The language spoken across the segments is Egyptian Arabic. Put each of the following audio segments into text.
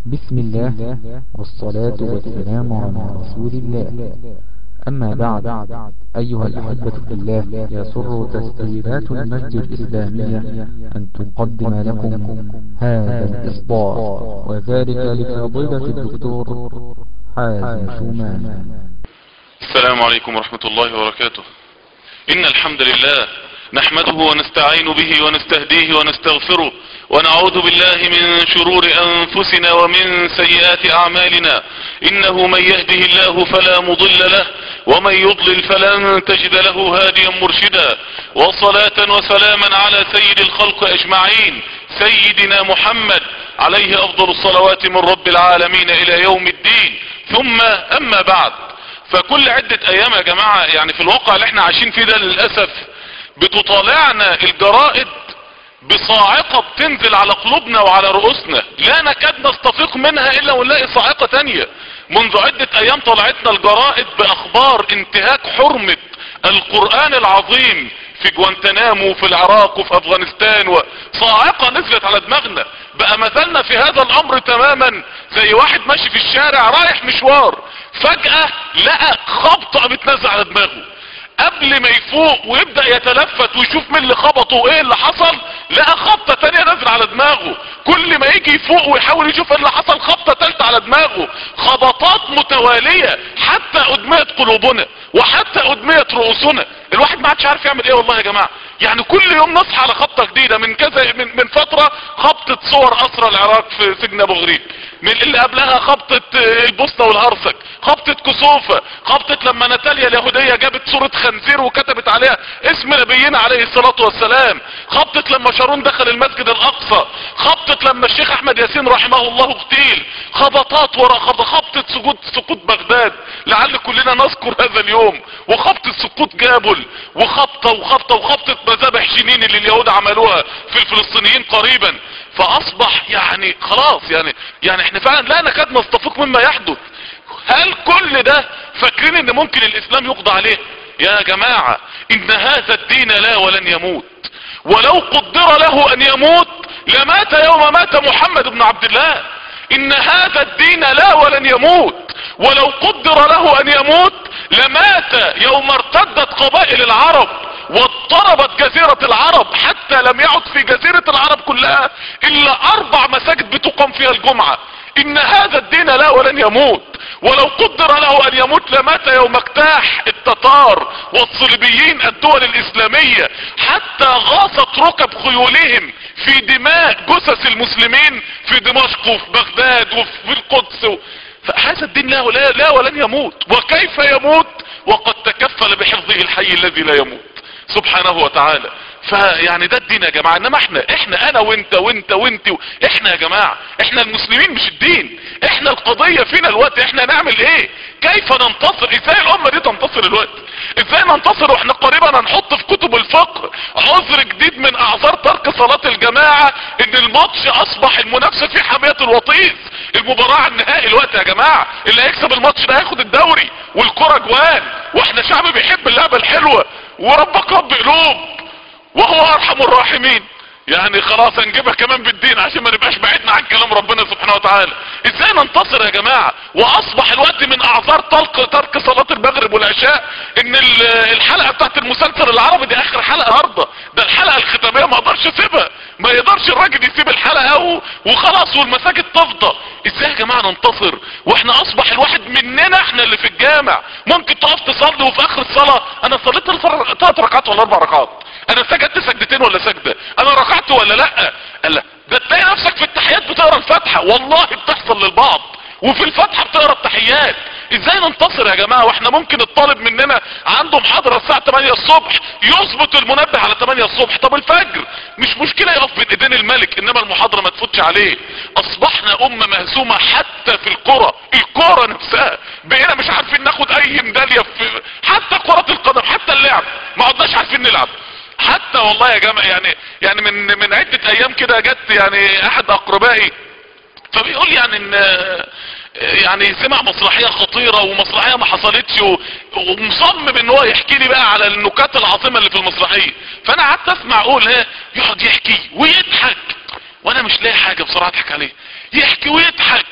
بسم الله والصلاة والسلام على رسول الله أما بعد أيها الأحبة في الله يسر تسجيلات المسجد الإسلامية أن تقدم لكم هذا الإصدار وذلك لفضيلة الدكتور حازم شومان السلام عليكم ورحمة الله وبركاته إن الحمد لله نحمده ونستعين به ونستهديه ونستغفره ونعوذ بالله من شرور أنفسنا ومن سيئات أعمالنا إنه من يهده الله فلا مضل له ومن يضلل فلن تجد له هاديا مرشدا وصلاة وسلاما على سيد الخلق أجمعين سيدنا محمد عليه أفضل الصلوات من رب العالمين إلى يوم الدين ثم أما بعد فكل عدة أيام يا جماعة يعني في الواقع اللي احنا عايشين فيه ده للأسف بتطالعنا الجرائد بصاعقة بتنزل على قلوبنا وعلى رؤوسنا لا نكاد نستفيق منها الا ونلاقي صاعقة تانية منذ عدة ايام طلعتنا الجرائد باخبار انتهاك حرمة القرآن العظيم في جوانتنامو وفي العراق وفي افغانستان وصاعقة نزلت على دماغنا بقى مثلنا في هذا الامر تماما زي واحد ماشي في الشارع رايح مشوار فجأة لقى خبطة بتنزل على دماغه قبل ما يفوق ويبدأ يتلفت ويشوف مين اللي خبطه وايه اللي حصل لقى خبطة تانية نازل على دماغه كل ما يجي يفوق ويحاول يشوف ايه اللي حصل خبطة تالتة على دماغه خبطات متوالية حتى ادميت قلوبنا وحتى ادميت رؤوسنا الواحد ما عادش عارف يعمل ايه والله يا جماعة يعني كل يوم نصحى على خبطة جديدة من كذا من, من فترة خبطة صور اسرى العراق في سجن ابو غريب من اللي قبلها خبطة البوسنة والهرسك خبطة كسوفة خبطة لما ناتاليا اليهودية جابت صورة خنزير وكتبت عليها اسم نبينا عليه الصلاة والسلام خبطة لما شارون دخل المسجد الاقصى خبطة لما الشيخ احمد ياسين رحمه الله اغتيل خبطات ورا خبطة خبطة سقوط سقوط بغداد لعل كلنا نذكر هذا اليوم وخبطة سقوط جابل وخبطة وخبطة وخبطة مذابح جنين اللي اليهود عملوها في الفلسطينيين قريبا فاصبح يعني خلاص يعني يعني احنا فعلا لا نكاد نستفيق مما يحدث هل كل ده فاكرين ان ممكن الاسلام يقضى عليه يا جماعة ان هذا الدين لا ولن يموت ولو قدر له ان يموت لمات يوم مات محمد بن عبد الله ان هذا الدين لا ولن يموت ولو قدر له ان يموت لمات يوم ارتدت قبائل العرب واضطربت جزيرة العرب حتى لم يعد في جزيرة العرب كلها الا اربع مساجد بتقام فيها الجمعة ان هذا الدين لا ولن يموت ولو قدر له ان يموت لمات يوم اجتاح التتار والصليبيين الدول الاسلامية حتى غاصت ركب خيولهم في دماء جثث المسلمين في دمشق وفي بغداد وفي القدس و... فهذا الدين لا, لا, لا ولن يموت وكيف يموت وقد تكفل بحفظه الحي الذي لا يموت سبحانه وتعالى فيعني ده الدين يا جماعة انما احنا احنا انا وانت وانت وانت و... احنا يا جماعة احنا المسلمين مش الدين احنا القضية فينا الوقت احنا نعمل ايه كيف ننتصر ازاي الامة دي تنتصر الوقت ازاي ننتصر واحنا قريبا هنحط في كتب الفقه عذر جديد من اعذار ترك صلاة الجماعة ان الماتش اصبح المنافسة في حامية الوطيس المباراة النهائي الوقت يا جماعة اللي هيكسب الماتش ده هياخد الدوري والكرة جوان واحنا شعب بيحب اللعبة الحلوة وربك رب قلوب وهو ارحم الراحمين يعني خلاص هنجيبها كمان بالدين عشان ما نبقاش بعيدنا عن كلام ربنا سبحانه وتعالى ازاي ننتصر يا جماعة واصبح الوقت من اعذار ترك ترك صلاة المغرب والعشاء ان الحلقة بتاعت المسلسل العربي دي اخر حلقة هارده ده الحلقة الختامية ما اقدرش اسيبها ما يقدرش الراجل يسيب الحلقة وخلاص والمساجد تفضى ازاي يا جماعة ننتصر واحنا اصبح الواحد مننا احنا اللي في الجامع ممكن تقف تصلي وفي اخر الصلاة انا صليت ثلاث ركعات ولا اربع ركعات انا سجدت سجدتين ولا سجدة انا ركعت ولا لا قال لا ده تلاقي نفسك في التحيات بتقرا الفاتحة والله بتحصل للبعض وفي الفاتحة بتقرا التحيات ازاي ننتصر يا جماعة واحنا ممكن الطالب مننا عنده محاضرة الساعة 8 الصبح يظبط المنبه على 8 الصبح طب الفجر مش مشكلة يقف بين ايدين الملك انما المحاضرة ما تفوتش عليه اصبحنا امة مهزومة حتى في الكرة الكرة نفسها بقينا مش عارفين ناخد اي ميدالية في حتى كرة القدم حتى اللعب ما عدناش عارفين نلعب حتى والله يا جماعة يعني يعني من من عدة ايام كده جت يعني احد اقربائي فبيقول يعني ان يعني سمع مسرحية خطيرة ومسرحية ما حصلتش و- ومصمم ان هو يحكي لي بقى على النكات العظيمة اللي في المسرحية فانا قعدت اسمع اقول ها يقعد يحكي ويضحك وانا مش لاقي حاجة بصراحة اضحك عليه يحكي ويضحك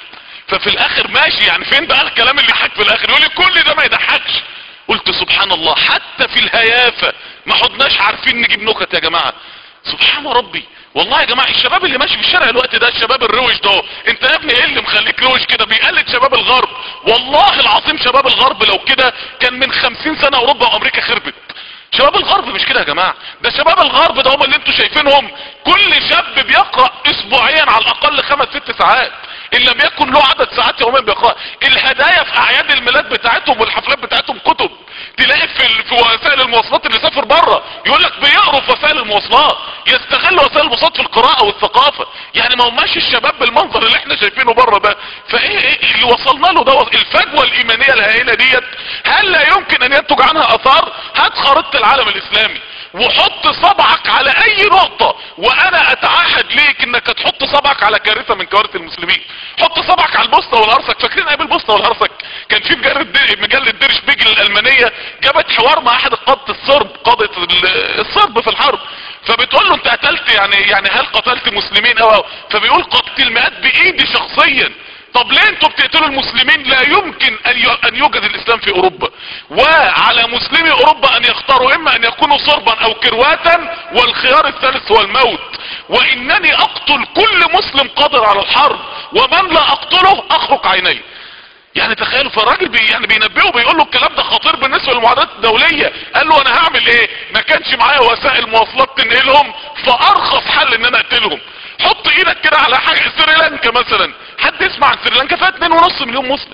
ففي الاخر ماشي يعني فين بقى الكلام اللي يضحك في الاخر يقول لي كل ده ما يضحكش قلت سبحان الله حتى في الهيافة ما حدناش عارفين نجيب نكت يا جماعة سبحان ربي والله يا جماعة الشباب اللي ماشي في الشارع الوقت ده الشباب الروش ده انت يا ابني ايه اللي مخليك روش كده بيقلد شباب الغرب والله العظيم شباب الغرب لو كده كان من خمسين سنة اوروبا وامريكا خربت شباب الغرب مش كده يا جماعة ده شباب الغرب ده هم اللي انتوا شايفينهم كل شاب بيقرأ اسبوعيا على الاقل خمس ست ساعات ان لم يكن له عدد ساعات يوميا بيقرأ الهدايا في اعياد الميلاد بتاعتهم والحفلات بتاعتهم كتب تلاقي في, ال- في وسائل المواصلات اللي سافر بره يقول لك بيقروا في وسائل المواصلات يستغل وسائل المواصلات في القراءة والثقافة يعني ما هماش الشباب بالمنظر اللي احنا شايفينه بره ده فايه ايه اللي وصلنا له ده الفجوة الايمانية الهائلة ديت هل لا يمكن ان ينتج عنها اثار هات خريطة العالم الاسلامي وحط صبعك على اي نقطة وانا اتعهد ليك انك تحط صبعك على كارثة من كوارث المسلمين حط صبعك على البوسطة والهرسك فاكرين ايام البوسطة والهرسك كان في مجلة دي- مجلة ديرش بيجل الالمانية جابت حوار مع احد قادة الصرب قادة ال- الصرب في الحرب فبتقول له انت قتلت يعني يعني هل قتلت مسلمين او او فبيقول قتلت المئات بايدي شخصيا طب ليه انتوا بتقتلوا المسلمين لا يمكن ان ي- ان يوجد الاسلام في اوروبا وعلى مسلمي اوروبا ان يختاروا اما ان يكونوا صربا او كرواتا والخيار الثالث هو الموت وانني اقتل كل مسلم قادر على الحرب ومن لا اقتله اخرق عينيه يعني تخيلوا فالراجل بي يعني بينبهه بيقول له الكلام ده خطير بالنسبه للمعادلات الدوليه قال له انا هعمل ايه ما كانش معايا وسائل مواصلات تنقلهم فارخص حل ان انا اقتلهم حط ايدك كده على حاجه سريلانكا مثلا حد يسمع عن سريلانكا فيها 2.5 مليون مسلم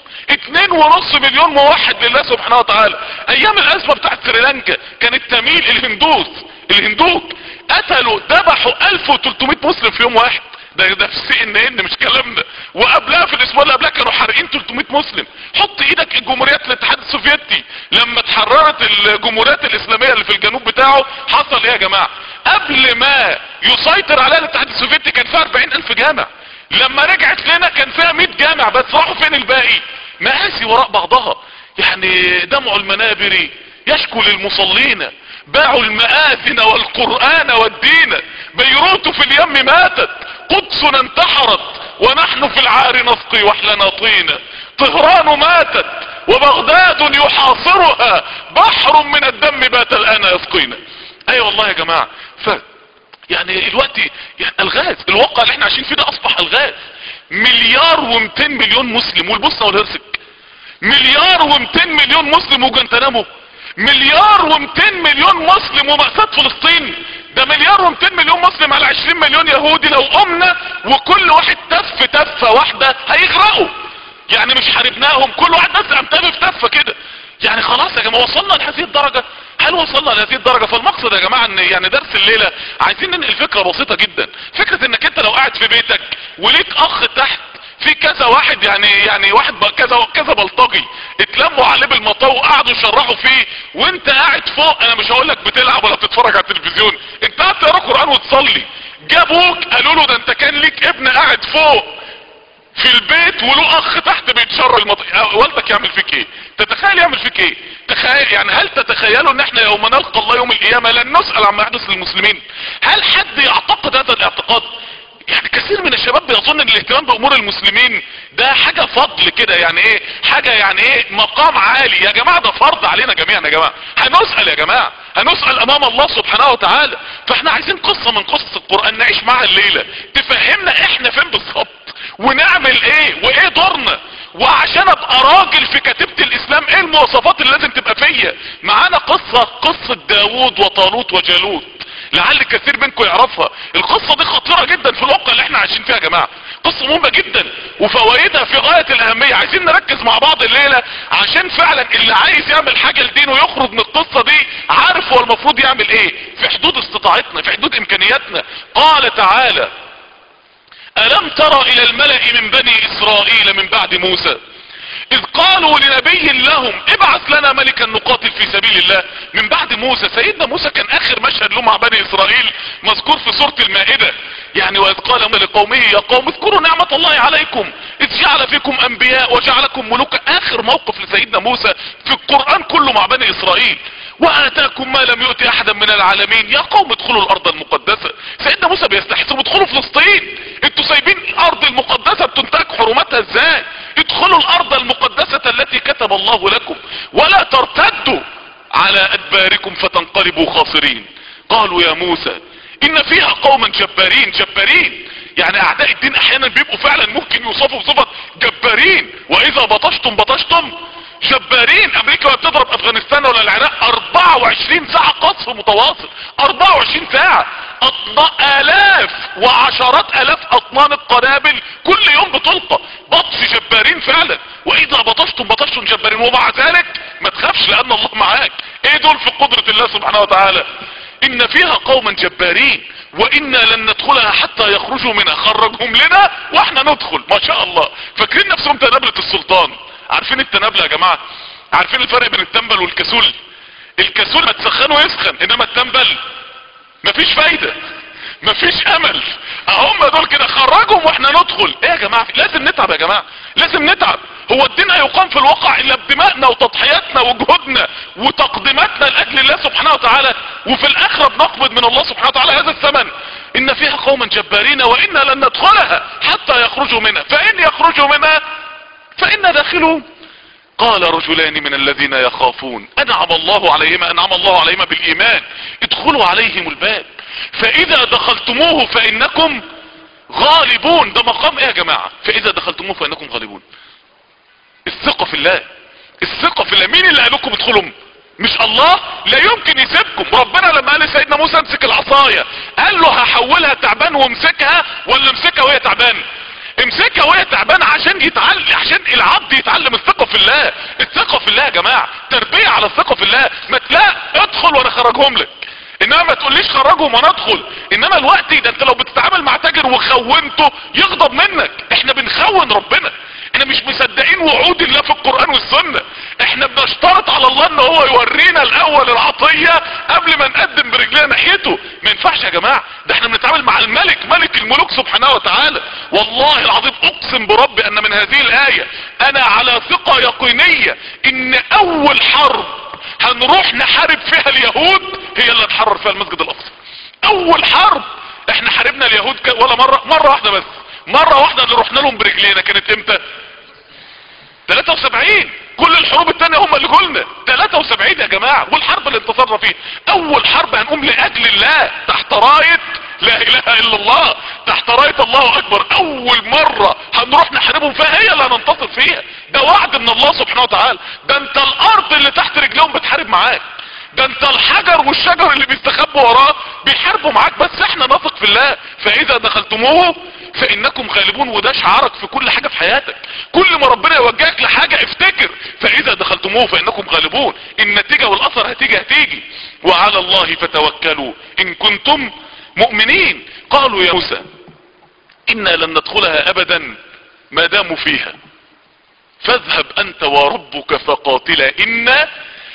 2.5 مليون موحد لله سبحانه وتعالى ايام الازمه بتاعت سريلانكا كان التميل الهندوس الهندوك قتلوا ذبحوا 1300 مسلم في يوم واحد ده ده في سي ان ان مش كلامنا وقبلها في الاسبوع اللي قبلها كانوا حارقين 300 مسلم حط ايدك الجمهوريات الاتحاد السوفيتي لما اتحررت الجمهوريات الاسلاميه اللي في الجنوب بتاعه حصل ايه يا جماعه قبل ما يسيطر عليها الاتحاد السوفيتي كان فيها 40000 جامع لما رجعت لنا كان فيها 100 جامع بس راحوا فين الباقي مآسي وراء بعضها يعني دمع المنابر يشكو للمصلين باعوا المآذن والقرآن والدين بيروت في اليم ماتت قدسنا انتحرت ونحن في العار نسقي وحلنا طينا طهران ماتت وبغداد يحاصرها بحر من الدم بات الآن يسقينا اي أيوة والله يا جماعة ف يعني الوقت يعني الغاز الواقع اللي احنا عايشين فيه ده اصبح الغاز مليار و200 مليون مسلم والبوسنه والهرسك مليار و200 مليون مسلم وجنتنامو مليار و200 مليون مسلم ومأساة فلسطين ده مليار و200 مليون مسلم على 20 مليون يهودي لو قمنا وكل واحد تف تفة واحدة هيغرقوا يعني مش حاربناهم كل واحد بس قام تف تفة كده يعني خلاص يا جماعة وصلنا لهذه الدرجة هل وصلنا لهذه الدرجة فالمقصد يا جماعة ان يعني درس الليلة عايزين ننقل فكرة بسيطة جدا فكرة انك انت لو قاعد في بيتك وليك اخ تحت في كذا واحد يعني يعني واحد ب- كذا كذا بلطجي اتلموا عليه بالمطاو وقعدوا يشرحوا فيه وانت قاعد فوق انا مش هقول لك بتلعب ولا بتتفرج على التلفزيون انت قاعد تقرا قران وتصلي جابوك قالوا له ده انت كان ليك ابن قاعد فوق في البيت وله اخ تحت بيتشر المط... والدك يعمل فيك ايه تتخيل يعمل فيك ايه تخيل يعني هل تتخيلوا ان احنا يوم نلقى الله يوم القيامة لن نسأل عما يحدث للمسلمين هل حد يعتقد هذا الاعتقاد يعني كثير من الشباب بيظن ان الاهتمام بامور المسلمين ده حاجة فضل كده يعني ايه حاجة يعني ايه مقام عالي يا جماعة ده فرض علينا جميعا يا جماعة هنسأل يا جماعة هنسأل امام الله سبحانه وتعالى فاحنا عايزين قصة من قصص القرآن نعيش معها الليلة تفهمنا احنا فين بالظبط ونعمل ايه وايه دورنا وعشان ابقى راجل في كتيبة الاسلام ايه المواصفات اللي لازم تبقى فيا معانا قصة قصة داوود وطالوت وجالوت لعل كثير منكم يعرفها القصة دي خطيرة جدا في الواقع اللي احنا عايشين فيها يا جماعة قصة مهمة جدا وفوائدها في غاية الاهمية عايزين نركز مع بعض الليلة عشان فعلا اللي عايز يعمل حاجة لدينه يخرج من القصة دي عارف هو المفروض يعمل ايه في حدود استطاعتنا في حدود امكانياتنا قال تعالى ألم تر إلى الملأ من بني إسرائيل من بعد موسى إذ قالوا لنبي لهم ابعث لنا ملكا نقاتل في سبيل الله من بعد موسى سيدنا موسى كان آخر مشهد له مع بني إسرائيل مذكور في سورة المائدة يعني وإذ قال لقومه يا قوم اذكروا نعمة الله عليكم إذ جعل فيكم أنبياء وجعلكم ملوكا آخر موقف لسيدنا موسى في القرآن كله مع بني إسرائيل واتاكم ما لم يؤتي احدا من العالمين يا قوم ادخلوا الارض المقدسة سيدنا موسى بيستحسبوا ادخلوا فلسطين انتوا سايبين الارض المقدسة بتنتهك حرماتها ازاي ادخلوا الارض المقدسة التي كتب الله لكم ولا ترتدوا على ادباركم فتنقلبوا خاسرين قالوا يا موسى ان فيها قوما جبارين جبارين يعني اعداء الدين احيانا بيبقوا فعلا ممكن يوصفوا بصفة جبارين واذا بطشتم بطشتم جبارين امريكا وهي بتضرب افغانستان ولا العراق 24 ساعة قصف متواصل 24 ساعة أطن- الاف وعشرات الاف اطنان القنابل كل يوم بتلقى بطش جبارين فعلا واذا بطشتم بطشتم جبارين ومع ذلك ما تخافش لان الله معاك ايه دول في قدرة الله سبحانه وتعالى ان فيها قوما جبارين وانا لن ندخلها حتى يخرجوا منها خرجهم لنا واحنا ندخل ما شاء الله فاكرين نفسهم تنابلة السلطان عارفين التنابلة يا جماعة عارفين الفرق بين التنبل والكسول الكسول ما تسخنه يسخن انما التنبل مفيش فايدة مفيش امل هم دول كده خرجهم واحنا ندخل ايه يا جماعة لازم نتعب يا جماعة لازم نتعب هو الدين هيقام في الواقع الا بدمائنا وتضحياتنا وجهودنا وتقديماتنا لاجل الله سبحانه وتعالى وفي الاخرة بنقبض من الله سبحانه وتعالى هذا الثمن ان فيها قوما جبارين وانا لن ندخلها حتى يخرجوا منها فان يخرجوا منها فإنا داخلون قال رجلان من الذين يخافون انعم الله عليهما انعم الله عليهما بالايمان ادخلوا عليهم الباب فاذا دخلتموه فانكم غالبون ده مقام ايه يا جماعة فاذا دخلتموه فانكم غالبون الثقة في الله الثقة في الله مين اللي قال لكم ادخلوا مش الله لا يمكن يسيبكم ربنا لما قال لسيدنا موسى امسك العصاية قال له هحولها تعبان وامسكها ولا امسكها وهي تعبان امسكها وهي تعبانه عشان يتعلم عشان العبد يتعلم الثقه في الله الثقه في الله يا جماعه تربيه على الثقه في الله ما تلا ادخل وانا خرجهم لك انما ما تقوليش خرجهم وانا ادخل انما الوقت ده انت لو بتتعامل مع تاجر وخونته يغضب منك احنا بنخون ربنا احنا مش مصدقين وعود الله في القرآن والسنة احنا بنشترط على الله ان هو يورينا الاول العطية قبل ما نقدم برجلنا ناحيته ما ينفعش يا جماعة ده احنا بنتعامل مع الملك ملك الملوك سبحانه وتعالى والله العظيم اقسم بربي ان من هذه الاية انا على ثقة يقينية ان اول حرب هنروح نحارب فيها اليهود هي اللي نحرر فيها المسجد الاقصى اول حرب احنا حاربنا اليهود ك- ولا مرة مرة واحدة بس مرة واحدة اللي رحنا لهم برجلينا كانت امتى 73 كل الحروب التانية هم اللي قلنا 73 يا جماعة والحرب اللي انتصرنا فيها اول حرب هنقوم لاجل الله تحت راية لا اله الا الله تحت راية الله اكبر اول مرة هنروح نحاربهم فيها هي اللي هننتصر فيها ده وعد من الله سبحانه وتعالى ده انت الارض اللي تحت رجلهم بتحارب معاك ده انت الحجر والشجر اللي بيستخبوا وراه بيحاربوا معاك بس احنا نثق في الله فاذا دخلتموه فانكم غالبون وده شعارك في كل حاجة في حياتك كل ما ربنا يوجهك لحاجة افتكر فاذا دخلتموه فانكم غالبون النتيجة والاثر هتيجي هتيجي وعلى الله فتوكلوا ان كنتم مؤمنين قالوا يا موسى انا لن ندخلها ابدا ما داموا فيها فاذهب انت وربك فقاتلا انا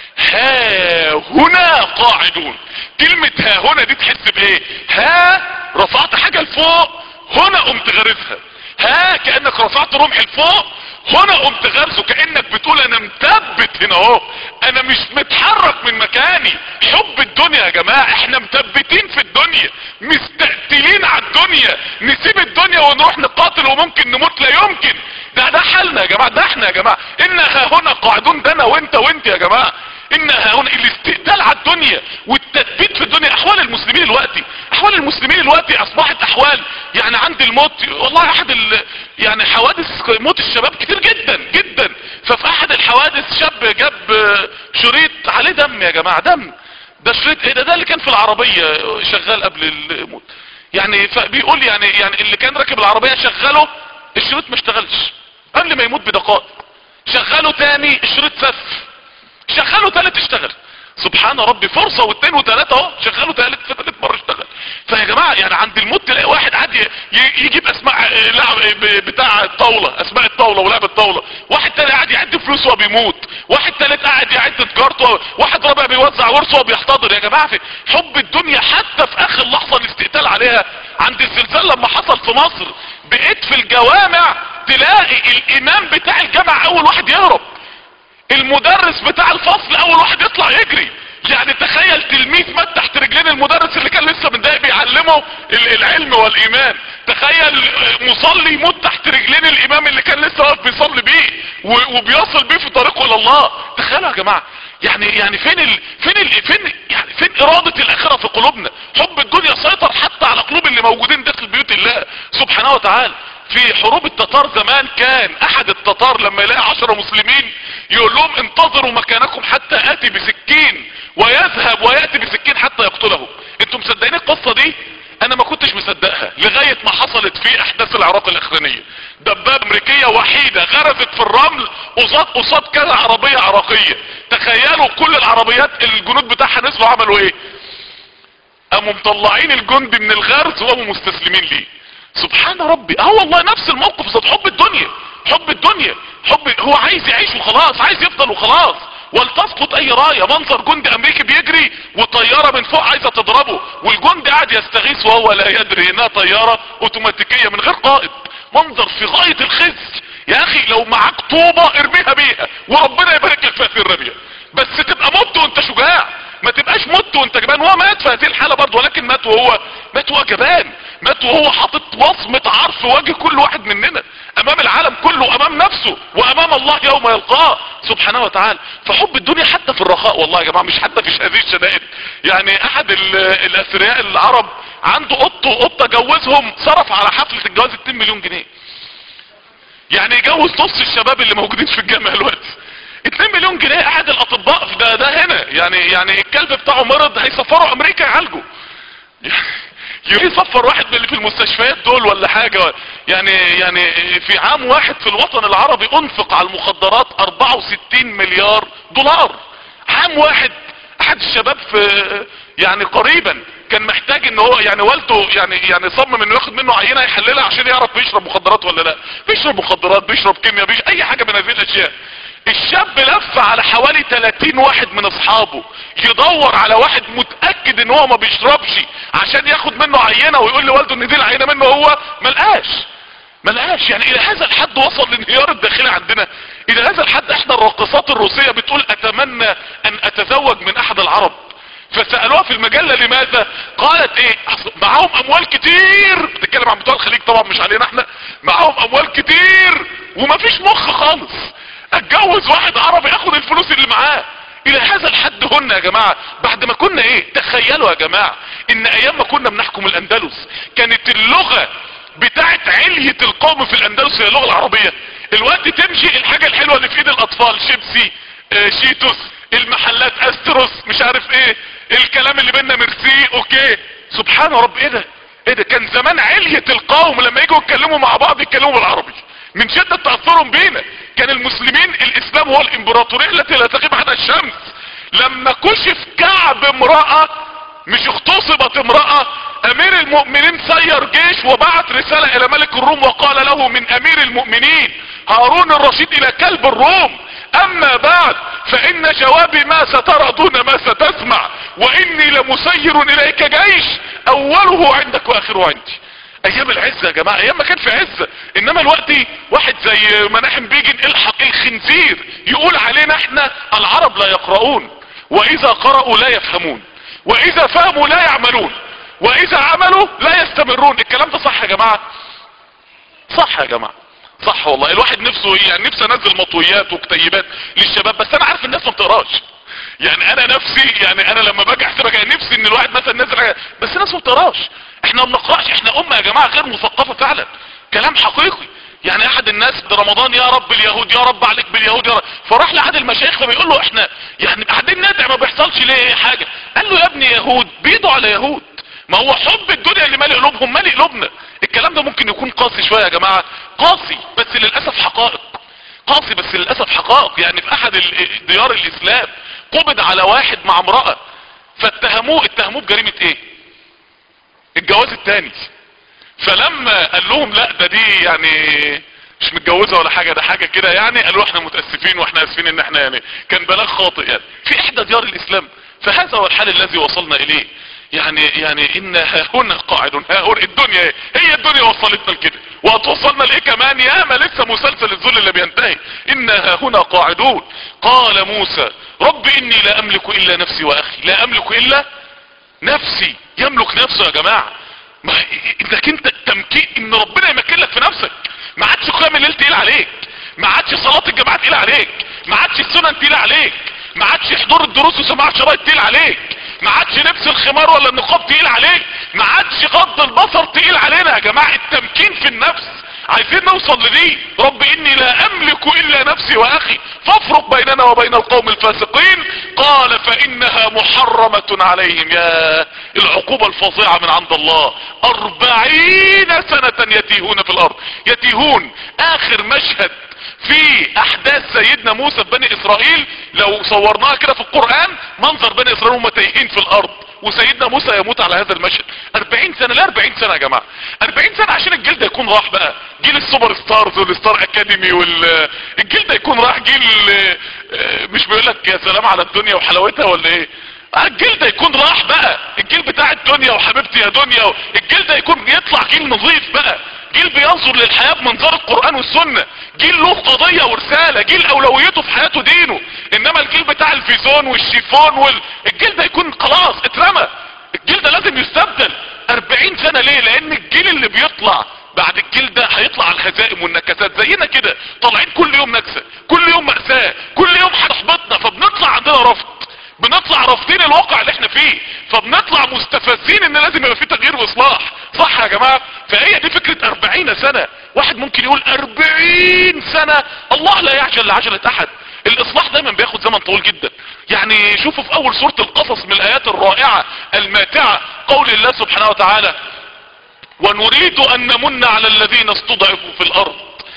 ها هنا قاعدون كلمة ها هنا دي تحس بايه ها رفعت حاجة لفوق هنا قمت غارسها ها كأنك رفعت رمح لفوق هنا قمت غارسه كأنك بتقول انا مثبت هنا اهو انا مش متحرك من مكاني حب الدنيا يا جماعة احنا مثبتين في الدنيا مستقتلين على الدنيا نسيب الدنيا ونروح نقاتل وممكن نموت لا يمكن ده ده حالنا يا جماعة ده احنا يا جماعة ان ها هنا قاعدون ده انا وانت وانت يا جماعة ان ها هنا الاستقتال على الدنيا والتثبيت في الدنيا احوال المسلمين دلوقتي احوال المسلمين دلوقتي اصبحت احوال يعني عند الموت والله احد ال يعني حوادث موت الشباب كتير جدا جدا ففي احد الحوادث شاب جاب شريط عليه دم يا جماعة دم ده شريط ايه ده ده اللي كان في العربية شغال قبل الموت يعني فبيقول يعني يعني اللي كان راكب العربية شغله الشريط ما اشتغلش قبل ما يموت بدقائق شغله تاني الشريط سف شغله تالت اشتغل سبحان ربي فرصة واثنين وثلاثة اهو شغله تالت في ثالث مرة اشتغل فيا جماعة يعني عند الموت تلاقي واحد قاعد ي- ي- يجيب اسماء اه، لعب اه، بتاع الطاولة اسماء الطاولة ولعب الطاولة واحد تاني قاعد يعد فلوس وهو بيموت واحد تالت قاعد يعد تجارته واحد رابع بيوزع ورثه وهو بيحتضر يا جماعة في حب الدنيا حتى في اخر لحظة الاستقتال عليها عند الزلزال لما حصل في مصر بقيت في الجوامع تلاقي الامام بتاع الجامع اول واحد يهرب المدرس بتاع الفصل اول واحد يطلع يجري يعني تخيل تلميذ مات تحت رجلين المدرس اللي كان لسه من دقايق بيعلمه ال- العلم والايمان تخيل مصلي يموت تحت رجلين الامام اللي كان لسه واقف بيصلي بيه و- وبيصل بيه في طريقه الى الله تخيلوا يا جماعة يعني يعني فين ال... فين ال... فين يعني فين ارادة الاخرة في قلوبنا حب الدنيا سيطر حتى على قلوب اللي موجودين داخل بيوت الله سبحانه وتعالى في حروب التتار زمان كان احد التتار لما يلاقي عشرة مسلمين يقول لهم انتظروا مكانكم حتى اتي بسكين ويذهب ويأتي بسكين حتى يقتله انتم مصدقين القصة دي انا ما كنتش مصدقها لغاية ما حصلت في احداث العراق الاخرانية دبابة امريكية وحيدة غرزت في الرمل قصاد قصاد كذا عربية عراقية تخيلوا كل العربيات الجنود بتاعها نزلوا عملوا ايه قاموا مطلعين الجندي من الغرز وقاموا مستسلمين ليه سبحان ربي اه والله نفس الموقف ذات حب الدنيا حب الدنيا حب هو عايز يعيش وخلاص عايز يفضل وخلاص ولتسقط اي راية منظر جندي امريكي بيجري وطيارة من فوق عايزة تضربه والجندي قاعد يستغيث وهو لا يدري انها طيارة اوتوماتيكية من غير قائد منظر في غاية الخزي يا اخي لو معاك طوبة ارميها بيها وربنا يبارك لك في هذه الرمية بس تبقى مت وانت شجاع ما تبقاش مت وانت جبان هو مات في هذه الحالة برضه ولكن مات وهو مات وهو جبان مات وهو حاطط وصمة عار في وجه كل واحد مننا امام العالم كله امام نفسه وامام الله يوم يلقاه سبحانه وتعالى فحب الدنيا حتى في الرخاء والله يا جماعة مش حتى في هذه الشدائد يعني احد ال- الاثرياء العرب عنده قطه وقطه جوزهم صرف على حفلة الجواز 2 مليون جنيه يعني يجوز نص الشباب اللي موجودين في الجامعة دلوقتي 2 مليون جنيه احد الاطباء في ده ده هنا يعني يعني الكلب بتاعه مرض هيسفره امريكا يعالجه يصفر واحد من اللي في المستشفيات دول ولا حاجة يعني يعني في عام واحد في الوطن العربي انفق على المخدرات 64 مليار دولار عام واحد احد الشباب في يعني قريبا كان محتاج ان هو يعني والده يعني يعني صمم انه ياخد منه عينه يحللها عشان يعرف بيشرب مخدرات ولا لا بيشرب مخدرات بيشرب كيمياء بيش اي حاجه من هذه الاشياء الشاب لف على حوالي 30 واحد من اصحابه يدور على واحد متاكد ان هو ما بيشربش عشان ياخد منه عينه ويقول لوالده ان دي العينه منه هو ملقاش ملقاش يعني الى هذا الحد وصل الانهيار الداخلي عندنا الى هذا الحد احدى الراقصات الروسيه بتقول اتمنى ان اتزوج من احد العرب فسألوها في المجلة لماذا قالت ايه أصل معاهم اموال كتير بتتكلم عن بتوع الخليج طبعا مش علينا احنا معاهم اموال كتير ومفيش مخ خالص اتجوز واحد عربي اخد الفلوس اللي معاه الى هذا الحد هن يا جماعة بعد ما كنا ايه تخيلوا يا جماعة ان ايام ما كنا بنحكم الاندلس كانت اللغة بتاعت علية القوم في الاندلس هي اللغة العربية الوقت تمشي الحاجة الحلوة اللي في ايد الاطفال شيبسي آه شيتوس المحلات استروس مش عارف ايه الكلام اللي بينا ميرسي اوكي سبحان رب ايه ده ايه ده كان زمان علية القوم لما يجوا يتكلموا مع بعض يتكلموا بالعربي من شدة تأثرهم بينا كان المسلمين الاسلام هو الامبراطورية التي لا تغيب عنها الشمس لما كشف كعب امرأة مش اغتصبت امرأة امير المؤمنين سير جيش وبعت رسالة الى ملك الروم وقال له من امير المؤمنين هارون الرشيد الى كلب الروم اما بعد فان جوابي ما سترى دون ما ستسمع واني لمسير اليك جيش اوله عندك واخره عندي ايام العزة يا جماعة ايام ما كان في عزة انما الوقت واحد زي مناحم بيجن الحق الخنزير يقول علينا احنا العرب لا يقرؤون واذا قرأوا لا يفهمون واذا فهموا لا يعملون واذا عملوا لا يستمرون الكلام ده صح يا جماعة صح يا جماعة صح والله الواحد نفسه يعني نفسه انزل مطويات وكتيبات للشباب بس انا عارف الناس ما بتقراش يعني انا نفسي يعني انا لما باجي احسبها كان نفسي ان الواحد مثلا نزل حاجة بس الناس ما بتقراش احنا ما بنقراش احنا امه يا جماعه غير مثقفه فعلا كلام حقيقي يعني احد الناس ده رمضان يا رب اليهود يا رب عليك باليهود يا رب فراح لاحد المشايخ فبيقول له احنا يعني قاعدين ندعي ما بيحصلش ليه حاجه قال له يا ابني يهود بيدوا على يهود ما هو حب الدنيا اللي مالي قلوبهم مالي قلوبنا الكلام ده ممكن يكون قاسي شويه يا جماعه قاسي بس للاسف حقائق قاسي بس للاسف حقائق يعني في احد ال- ديار الاسلام قبض على واحد مع امراه فاتهموه اتهموه بجريمه ايه الجواز التاني فلما قال لهم لا ده دي يعني مش متجوزه ولا حاجه ده حاجه كده يعني قالوا احنا متاسفين واحنا اسفين ان احنا يعني كان بلاغ خاطئ يعني في احدى ديار الاسلام فهذا هو الحال الذي وصلنا اليه يعني يعني ان ها هنا قاعد ها هنا الدنيا ايه هي الدنيا وصلتنا لكده وهتوصلنا لايه كمان ياما لسه مسلسل الذل اللي بينتهي ان ها هنا قاعدون قال موسى رب اني لا املك الا نفسي واخي لا املك الا نفسي يملك نفسه يا جماعة ما انك انت التمكين ان ربنا يمكن لك في نفسك ما عادش قيام الليل تقيل عليك ما عادش صلاة الجماعة تقيلة عليك ما عادش السنن تقيلة عليك ما عادش حضور الدروس وسماع شرايط تقيل عليك ما عادش لبس الخمار ولا النقاب تقيل عليك ما عادش غض البصر تقيل علينا يا جماعة التمكين في النفس عايزين نوصل لدي رب اني لا املك الا نفسي واخي فافرق بيننا وبين القوم الفاسقين قال فانها محرمة عليهم يا العقوبة الفظيعة من عند الله اربعين سنة يتيهون في الارض يتيهون اخر مشهد في احداث سيدنا موسى في بني اسرائيل لو صورناها كده في القرآن منظر بني اسرائيل هم تايهين في الارض وسيدنا موسى يموت على هذا المشهد 40 سنة لا 40 سنة يا جماعة 40 سنة عشان الجيل ده يكون راح بقى جيل السوبر ستارز والستار اكاديمي وال الجيل ده يكون راح جيل مش بيقول لك يا سلام على الدنيا وحلاوتها ولا ايه الجيل ده يكون راح بقى الجيل بتاع الدنيا وحبيبتي يا دنيا الجيل ده يكون يطلع جيل نظيف بقى جيل بينظر للحياة بمنظار القرآن والسنة جيل له قضية ورسالة جيل اولويته في حياته دينه انما الجيل بتاع الفيزون والشيفون وال... الجيل ده يكون خلاص اترمى الجيل ده لازم يستبدل 40 سنة ليه لان الجيل اللي بيطلع بعد الجيل ده هيطلع على الهزائم والنكسات زينا كده طالعين كل يوم نكسة كل يوم مأساة كل يوم هتحبطنا فبنطلع عندنا رفض بنطلع رافضين الواقع اللي احنا فيه فبنطلع مستفزين ان لازم يبقى في تغيير واصلاح صح يا جماعة فهي دي فكرة اربعين سنة واحد ممكن يقول اربعين سنة الله لا يعجل لعجلة احد الاصلاح دايما بياخد زمن طويل جدا يعني شوفوا في اول سورة القصص من الايات الرائعة الماتعة قول الله سبحانه وتعالى ونريد ان نمن على الذين استضعفوا في الارض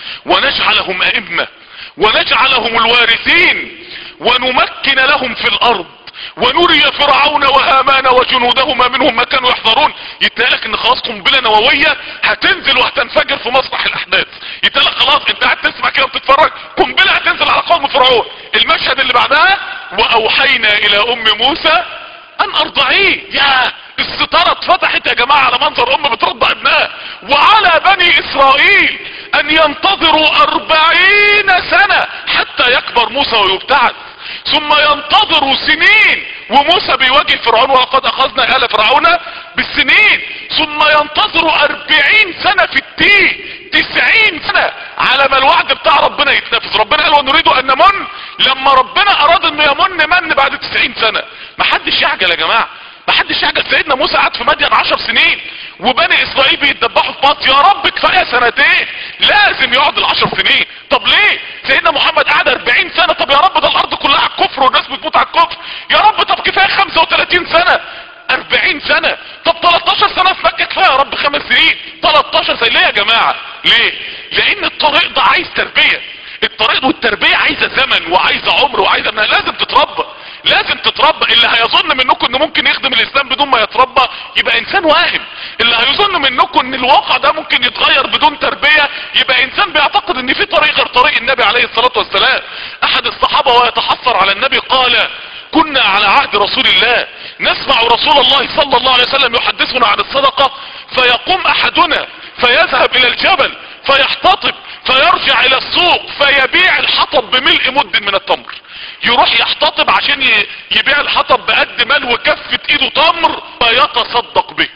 ونجعلهم ائمة ونجعلهم الوارثين ونمكن لهم في الارض ونري فرعون وهامان وجنودهما منهم ما كانوا يحذرون يتقالك ان خلاص قنبلة نووية هتنزل وهتنفجر في مسرح الاحداث يتقالك خلاص انت قاعد تسمع كده وبتتفرج قنبلة هتنزل على قوم فرعون المشهد اللي بعدها واوحينا الى ام موسى ان ارضعيه يا الستارة اتفتحت يا جماعة على منظر ام بترضع ابنها وعلى بني اسرائيل ان ينتظروا اربعين سنة حتى يكبر موسى ويبتعث ثم ينتظروا سنين وموسى بيواجه فرعون ولقد اخذنا ال فرعون بالسنين ثم ينتظروا اربعين سنة في التيه تسعين سنة على ما الوعد بتاع ربنا يتنفذ ربنا قال ونريد ان نمن لما ربنا اراد انه يمن من بعد تسعين سنة محدش يعجل يا جماعة محدش يعجل سيدنا موسى قعد في مدين عشر سنين وبني اسرائيل بيتدبحوا في بط يا رب كفاية سنتين لازم يقعد العشر سنين طب ليه سيدنا محمد قعد اربعين سنة طب يا رب ده الارض كلها على الكفر والناس بتموت على الكفر يا رب طب كفاية خمسة وتلاتين سنة اربعين سنة طب 13 سنة في مكة كفاية يا رب خمس سنين 13 سنة ليه يا جماعة ليه لان الطريق ده عايز تربية الطريق والتربية عايزة زمن وعايزة عمر وعايزة انها لازم تتربى لازم تتربى اللي هيظن منكم انه ممكن يخدم الاسلام بدون ما يتربى يبقى انسان واهم اللي هيظن منكم ان الواقع ده ممكن يتغير بدون تربية يبقى انسان بيعتقد ان في طريق غير طريق النبي عليه الصلاة والسلام احد الصحابة ويتحسر على النبي قال كنا على عهد رسول الله نسمع رسول الله صلى الله عليه وسلم يحدثنا عن الصدقة فيقوم احدنا فيذهب الى الجبل فيحتطب فيرجع الى السوق فيبيع الحطب بملء مد من التمر يروح يحتطب عشان يبيع الحطب بقد مال وكفة ايده تمر فيتصدق به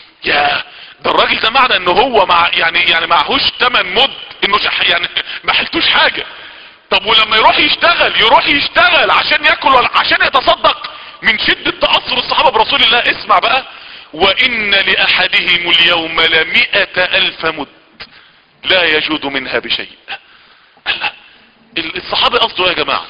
يا ده الراجل ده معنى ان هو مع يعني يعني معهوش تمن مد انه شح يعني ما حلتوش حاجة طب ولما يروح يشتغل يروح يشتغل عشان ياكل ولا عشان يتصدق من شدة تأثر الصحابة برسول الله اسمع بقى وان لاحدهم اليوم لمئة الف مد لا يجود منها بشيء الله الصحابي قصده يا جماعة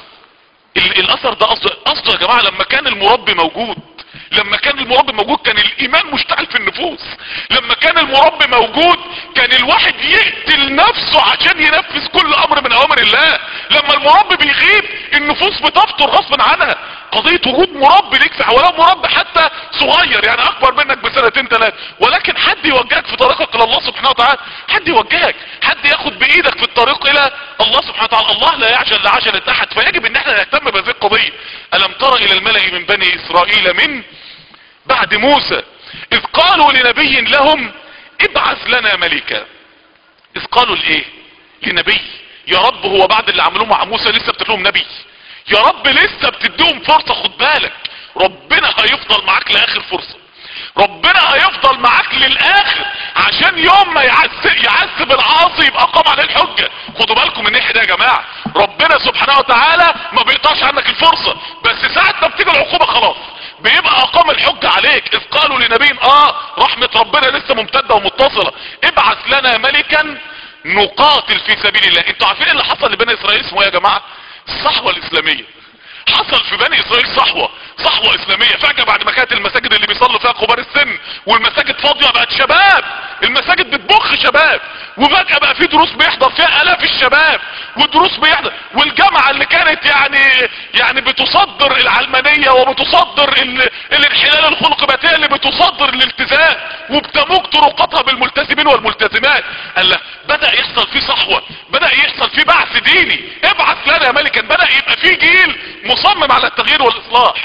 الاثر ده قصده قصده يا جماعة لما كان المربي موجود لما كان المربي موجود كان الايمان مشتعل في النفوس لما كان المربي موجود كان الواحد يقتل نفسه عشان ينفذ كل امر من اوامر الله لما المربي بيغيب النفوس بتفطر غصبا عنها قضية وجود مربي ليك في ولو مربي حتى صغير يعني اكبر منك بسنتين ثلاثة ولكن حد يوجهك في طريقك الى الله سبحانه وتعالى حد يوجهك حد ياخد بايدك في الطريق الى الله سبحانه وتعالى الله لا يعجل لعجلة احد فيجب ان احنا نهتم بهذه القضية الم تر الى الملأ من بني اسرائيل من بعد موسى اذ قالوا لنبي لهم ابعث لنا ملكا اذ قالوا لايه لنبي يا رب هو بعد اللي عملوه مع موسى لسه بتدلهم نبي يا رب لسه بتديهم فرصة خد بالك ربنا هيفضل معاك لاخر فرصة ربنا هيفضل معاك للاخر عشان يوم ما يعذب يعذب العاصي يبقى قام عليه الحجة خدوا بالكم من الناحية دي يا جماعة ربنا سبحانه وتعالى ما بيقطعش عنك الفرصة بس ساعة ما بتيجي العقوبة خلاص بيبقى اقام الحجة عليك اذ قالوا لنبي اه رحمة ربنا لسه ممتدة ومتصلة ابعث لنا ملكا نقاتل في سبيل الله انتوا عارفين ايه اللي حصل لبني اسرائيل اسمه ايه يا جماعة الصحوة الاسلامية حصل في بني اسرائيل صحوة صحوة اسلامية فجأة بعد ما كانت المساجد اللي بيصلوا فيها كبار السن والمساجد فاضية بقت شباب المساجد بتبخ شباب وفجأة بقى في دروس بيحضر فيها الاف الشباب ودروس بيحضر والجامعة اللي كانت يعني يعني بتصدر العلمانية وبتصدر ال... الانحلال الخلقي بقت هي اللي بتصدر الالتزام وبتموج طرقاتها بالملتزمين والملتزمات قال لا بدأ يحصل فيه صحوة بدأ يحصل فيه بعث ديني ابعث لنا ملكا بدأ يبقى فيه جيل مصمم على التغيير والاصلاح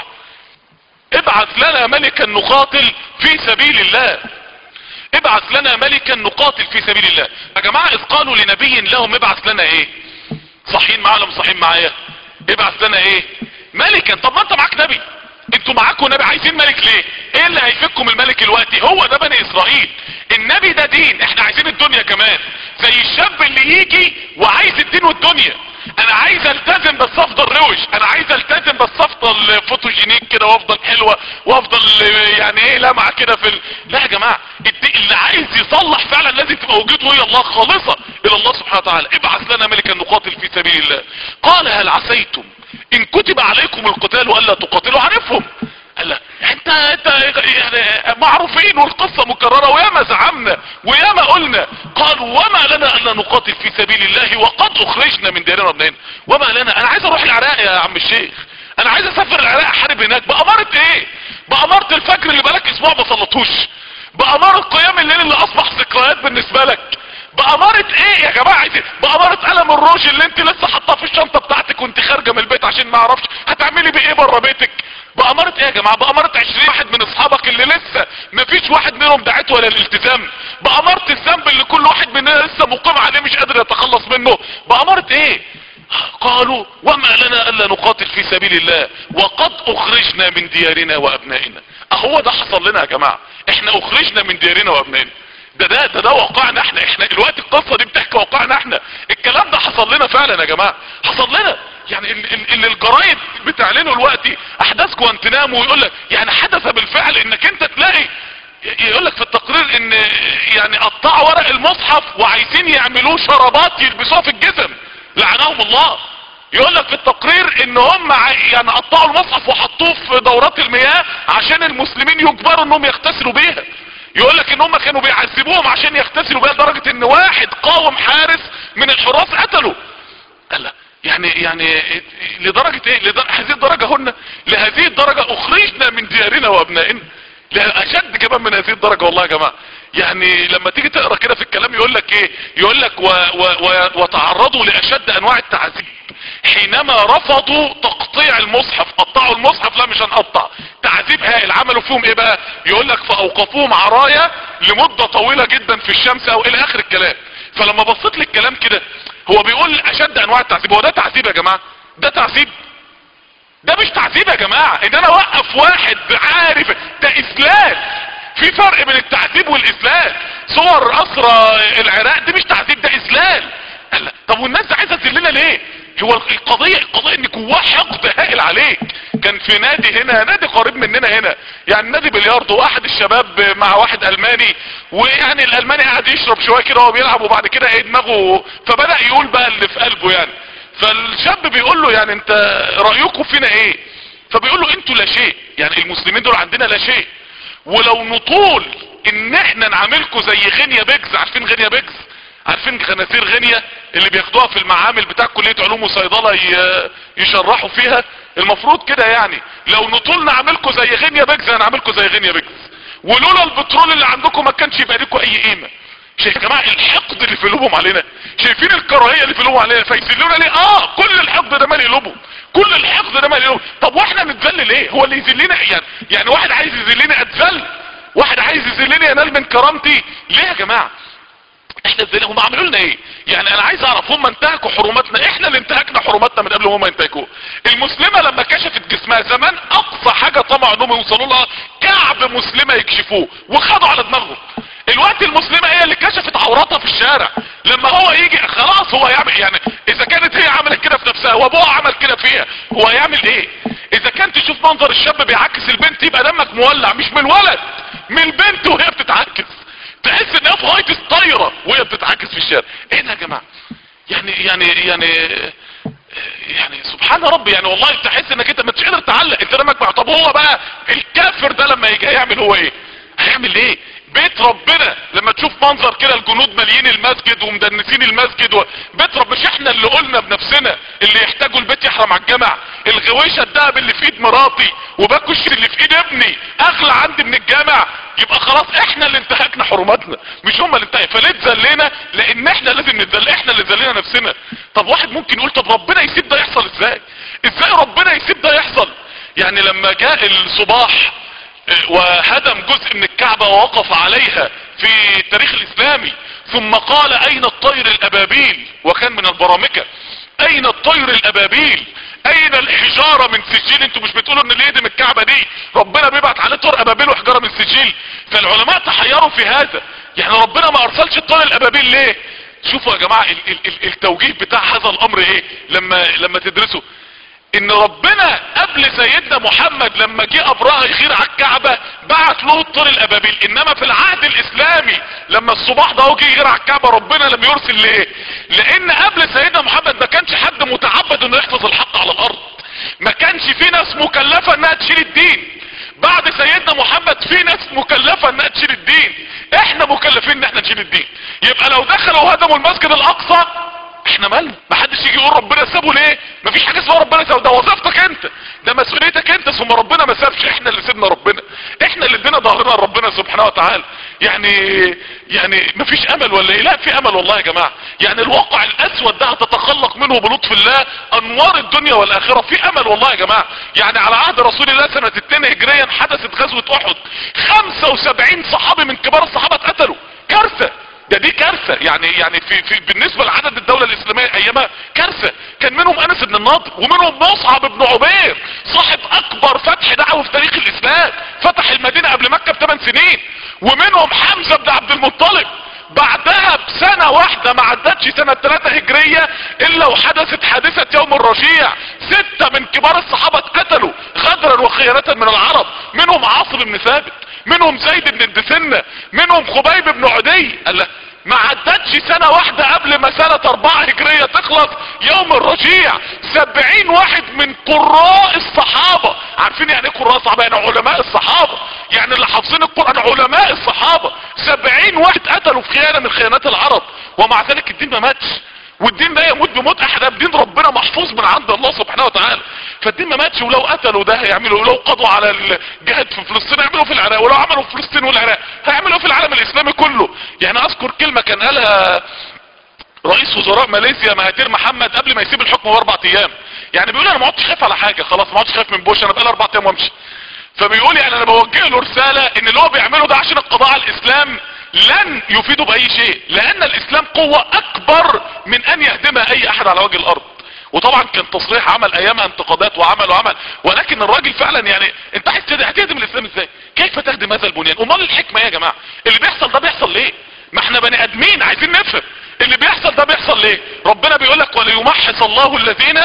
ابعث لنا ملكا نقاتل في سبيل الله ابعث لنا ملكا نقاتل في سبيل الله يا جماعة اذ قالوا لنبي لهم ابعث لنا ايه صحيين معايا ولا صحيين معايا ابعث لنا ايه ملكا طب ما انت معاك نبي انتوا معاكم نبي عايزين ملك ليه ايه اللي هيفككم الملك الوقتي هو ده بني اسرائيل النبي ده دين احنا عايزين الدنيا كمان زي الشاب اللي يجي وعايز الدين والدنيا انا عايز التزم بس افضل روش انا عايز التزم بس افضل فوتوجينيك كده وافضل حلوة وافضل يعني ايه لمعة كده في ال... لا يا جماعة اللي عايز يصلح فعلا لازم تبقى وجوده هي الله خالصة الى الله سبحانه وتعالى ابعث لنا ملكا نقاتل في سبيل الله قال هل عسيتم ان كتب عليكم القتال والا تقاتلوا عارفهم قال لا انت انت يعني معروفين والقصة مكررة وياما زعمنا وياما قلنا قالوا وما لنا الا نقاتل في سبيل الله وقد اخرجنا من ديرنا ومن هنا وما لنا انا عايز اروح العراق يا عم الشيخ انا عايز اسافر العراق احارب هناك بأمارة ايه بأمارة الفجر اللي بقالك اسبوع ما صلتوش بأمارة قيام الليل اللي اصبح ذكريات بالنسبة لك بأمارة ايه يا جماعة عايزين بأمارة قلم الروج اللي انت لسه حطاه في الشنطة بتاعتك وانت خارجة من البيت عشان ما اعرفش هتعملي بايه بره بيتك بأمارة ايه يا جماعة بأمارة عشرين واحد من اصحابك اللي لسه مفيش واحد منهم دعته ولا الالتزام بأمارة الذنب اللي كل واحد مننا لسه مقيم عليه مش قادر يتخلص منه بأمارة ايه قالوا وما لنا الا نقاتل في سبيل الله وقد اخرجنا من ديارنا وابنائنا اهو ده حصل لنا يا جماعة احنا اخرجنا من ديارنا وابنائنا ده ده ده ده واقعنا احنا احنا دلوقتي القصة دي بتحكي واقعنا احنا الكلام ده حصل لنا فعلا يا جماعة حصل لنا يعني اللي الجرايد بتعلنه دلوقتي احداث جوانتنامو ويقول لك يعني حدث بالفعل انك انت تلاقي يقول لك في التقرير ان يعني قطعوا ورق المصحف وعايزين يعملوه شرابات يلبسوها في الجسم لعنهم الله يقول لك في التقرير ان هم يعني قطعوا المصحف وحطوه في دورات المياه عشان المسلمين يجبروا انهم يغتسلوا بيها يقول لك ان هم كانوا بيعذبوهم عشان يغتسلوا بيها لدرجة ان واحد قاوم حارس من الحراس قتله قال لا يعني يعني لدرجة ايه لدرجة هذه الدرجة هن لهذه الدرجة اخرجنا من ديارنا وابنائنا اشد كمان من هذه الدرجة والله يا جماعة يعني لما تيجي تقرا كده في الكلام يقول لك ايه يقول لك و و و وتعرضوا لاشد انواع التعذيب حينما رفضوا تقطيع المصحف قطعوا المصحف لا مش هنقطع تعذيب هائل عملوا فيهم ايه بقى يقول لك فاوقفوهم عرايا لمدة طويلة جدا في الشمس او الى اخر الكلام فلما بصيت للكلام كده هو بيقول اشد انواع التعذيب هو ده تعذيب يا جماعة ده تعذيب ده مش تعذيب يا جماعة ان انا اوقف واحد عارف ده اسلام في فرق بين التعذيب والاسلام صور اسرى العراق دي مش تعذيب ده اسلام قال طب والناس دي عايزه تذلنا ليه هو القضية القضية ان جواه حقد هائل عليك كان في نادي هنا نادي قريب مننا هنا يعني نادي بلياردو واحد الشباب مع واحد الماني ويعني الالماني قاعد يشرب شوية كده وهو بيلعب وبعد كده ايه دماغه فبدأ يقول بقى اللي في قلبه يعني فالشاب بيقول له يعني انت رأيكم فينا ايه فبيقول له انتوا لا شيء يعني المسلمين دول عندنا لا شيء ولو نطول ان احنا نعاملكم زي غينيا بيجز عارفين غينيا بيجز عارفين خنازير غينيا اللي بياخدوها في المعامل بتاع كلية علوم وصيدلة يشرحوا فيها المفروض كده يعني لو نطول نعملكم زي غينيا بيجز هنعملكم زي غينيا بيجز ولولا البترول اللي عندكم ما كانش يبقى لكم اي قيمة شايف يا جماعة الحقد اللي في قلوبهم علينا شايفين الكراهية اللي في قلوبهم علينا فيذلونا ليه اه كل الحقد ده مالي قلوبهم كل الحقد ده مالي قلوبهم طب واحنا نتذل ليه هو اللي يذلنا يعني يعني واحد عايز يذلني اتذل واحد عايز يذلني ينال من كرامتي ليه يا جماعة احنا ازاي هم عملوا لنا ايه يعني انا عايز اعرف هم انتهكوا حرماتنا احنا اللي انتهكنا حرماتنا من قبل ما هم ينتهكوها المسلمة لما كشفت جسمها زمان اقصى حاجة طمع انهم يوصلوا لها كعب واحدة مسلمة يكشفوه وخدوا على دماغهم الوقت المسلمة هي اللي كشفت عوراتها في الشارع لما هو يجي خلاص هو يعمل يعني اذا كانت هي عملت كده في نفسها وابوها عمل كده فيها هو هيعمل ايه اذا كان تشوف منظر الشاب بيعكس البنت يبقى دمك مولع مش من الولد من البنت وهي بتتعكس تحس انها في غايه الطايره وهي بتتعكس في الشارع ايه ده يا جماعه يعني يعني يعني يعني سبحان ربي يعني والله تحس انك انت مش قادر تعلق انت دمك مع طب هو بقى الكافر ده لما يجي هيعمل هو ايه هيعمل ايه بيت ربنا لما تشوف منظر كده الجنود ماليين المسجد ومدنسين المسجد و... بيت رب مش احنا اللي قلنا بنفسنا اللي يحتاجوا البيت يحرم على الجامع الغويشه الدهب اللي في ايد مراتي وباكو الشيء اللي في ايد ابني اغلى عندي من الجامع يبقى خلاص احنا اللي انتهكنا حرماتنا مش هم اللي انتهك فليه اتذلينا لان احنا لازم نتذل احنا اللي ذلينا نفسنا طب واحد ممكن يقول طب ربنا يسيب ده يحصل ازاي ازاي ربنا يسيب ده يحصل يعني لما جاء الصباح وهدم جزء من الكعبة ووقف عليها في التاريخ الاسلامي ثم قال اين الطير الابابيل وكان من البرامكة اين الطير الابابيل اين الحجارة من سجيل انتوا مش بتقولوا ان اللي يهدم الكعبة دي ربنا بيبعت عليه طير ابابيل وحجارة من سجيل فالعلماء تحيروا في هذا يعني ربنا ما ارسلش الطير الابابيل ليه شوفوا يا جماعة ال ال ال التوجيه بتاع هذا الامر ايه لما لما تدرسوا ان ربنا قبل سيدنا محمد لما جه ابرهة يغير على الكعبة بعت له الطير الابابيل انما في العهد الاسلامي لما الصباح ده جه يغير على الكعبة ربنا لم يرسل ليه لان قبل سيدنا محمد ما كانش حد متعبد انه يحفظ الحق على الارض ما كانش في ناس مكلفة انها تشيل الدين بعد سيدنا محمد في ناس مكلفة انها تشيل الدين احنا مكلفين ان احنا نشيل الدين يبقى لو دخلوا وهدموا المسجد الاقصى احنا مالنا ما حدش يجي يقول ربنا سابه ليه مفيش حاجه اسمها ربنا سابه ده وظيفتك انت ده مسؤوليتك انت ثم ربنا ما سابش احنا اللي سيبنا ربنا احنا اللي ادينا ظهرنا لربنا سبحانه وتعالى يعني يعني مفيش امل ولا ايه لا في امل والله يا جماعه يعني الواقع الاسود ده هتتخلق منه بلطف الله انوار الدنيا والاخره في امل والله يا جماعه يعني على عهد رسول الله سنه 2 هجريا حدثت غزوه احد 75 صحابي من كبار الصحابه اتقتلوا كارثه ده دي كارثة يعني يعني في, في بالنسبة لعدد الدولة الاسلامية ايامها كارثة كان منهم انس بن النضر ومنهم مصعب بن عبير صاحب اكبر فتح دعوة في تاريخ الاسلام فتح المدينة قبل مكة بثمان سنين ومنهم حمزة بن عبد المطلب بعدها بسنة واحدة ما عدتش سنة 3 هجرية الا وحدثت حادثة يوم الرجيع ستة من كبار الصحابة اتقتلوا غدرا وخيانة من العرب منهم عاصم بن ثابت منهم زيد بن الدسنة منهم خبيب بن عدي قال ما عدتش سنة واحدة قبل ما سنة اربعة هجرية تخلص يوم الرجيع سبعين واحد من قراء الصحابة عارفين يعني ايه قراء الصحابة يعني علماء الصحابة يعني اللي حافظين القرآن علماء الصحابة سبعين واحد قتلوا في خيانة من خيانات العرب ومع ذلك الدين ما ماتش والدين لا يموت بموت احد بدين ربنا محفوظ من عند الله سبحانه وتعالى فالدين ما ماتش ولو قتلوا ده هيعملوا ولو قضوا على الجهاد في فلسطين هيعملوا في العراق ولو عملوا في فلسطين والعراق هيعملوا في العالم الاسلامي كله يعني اذكر كلمة كان قالها رئيس وزراء ماليزيا مهاتير محمد قبل ما يسيب الحكم باربع ايام يعني بيقول انا ما عدتش خايف على حاجة خلاص ما عدتش خايف من بوش انا بقالي اربع ايام وامشي فبيقول يعني انا بوجه له رسالة ان اللي هو بيعمله ده عشان القضاء على الاسلام لن يفيدوا باي شيء لان الاسلام قوة اكبر من ان يهدمها اي احد على وجه الارض وطبعا كان تصريح عمل ايامها انتقادات وعمل وعمل ولكن الراجل فعلا يعني انت عايز هتهدم الاسلام ازاي كيف تهدم هذا البنيان امال الحكمة يا جماعة اللي بيحصل ده بيحصل ليه ما احنا بني ادمين عايزين نفهم اللي بيحصل ده بيحصل ليه ربنا بيقول لك وليمحص الله الذين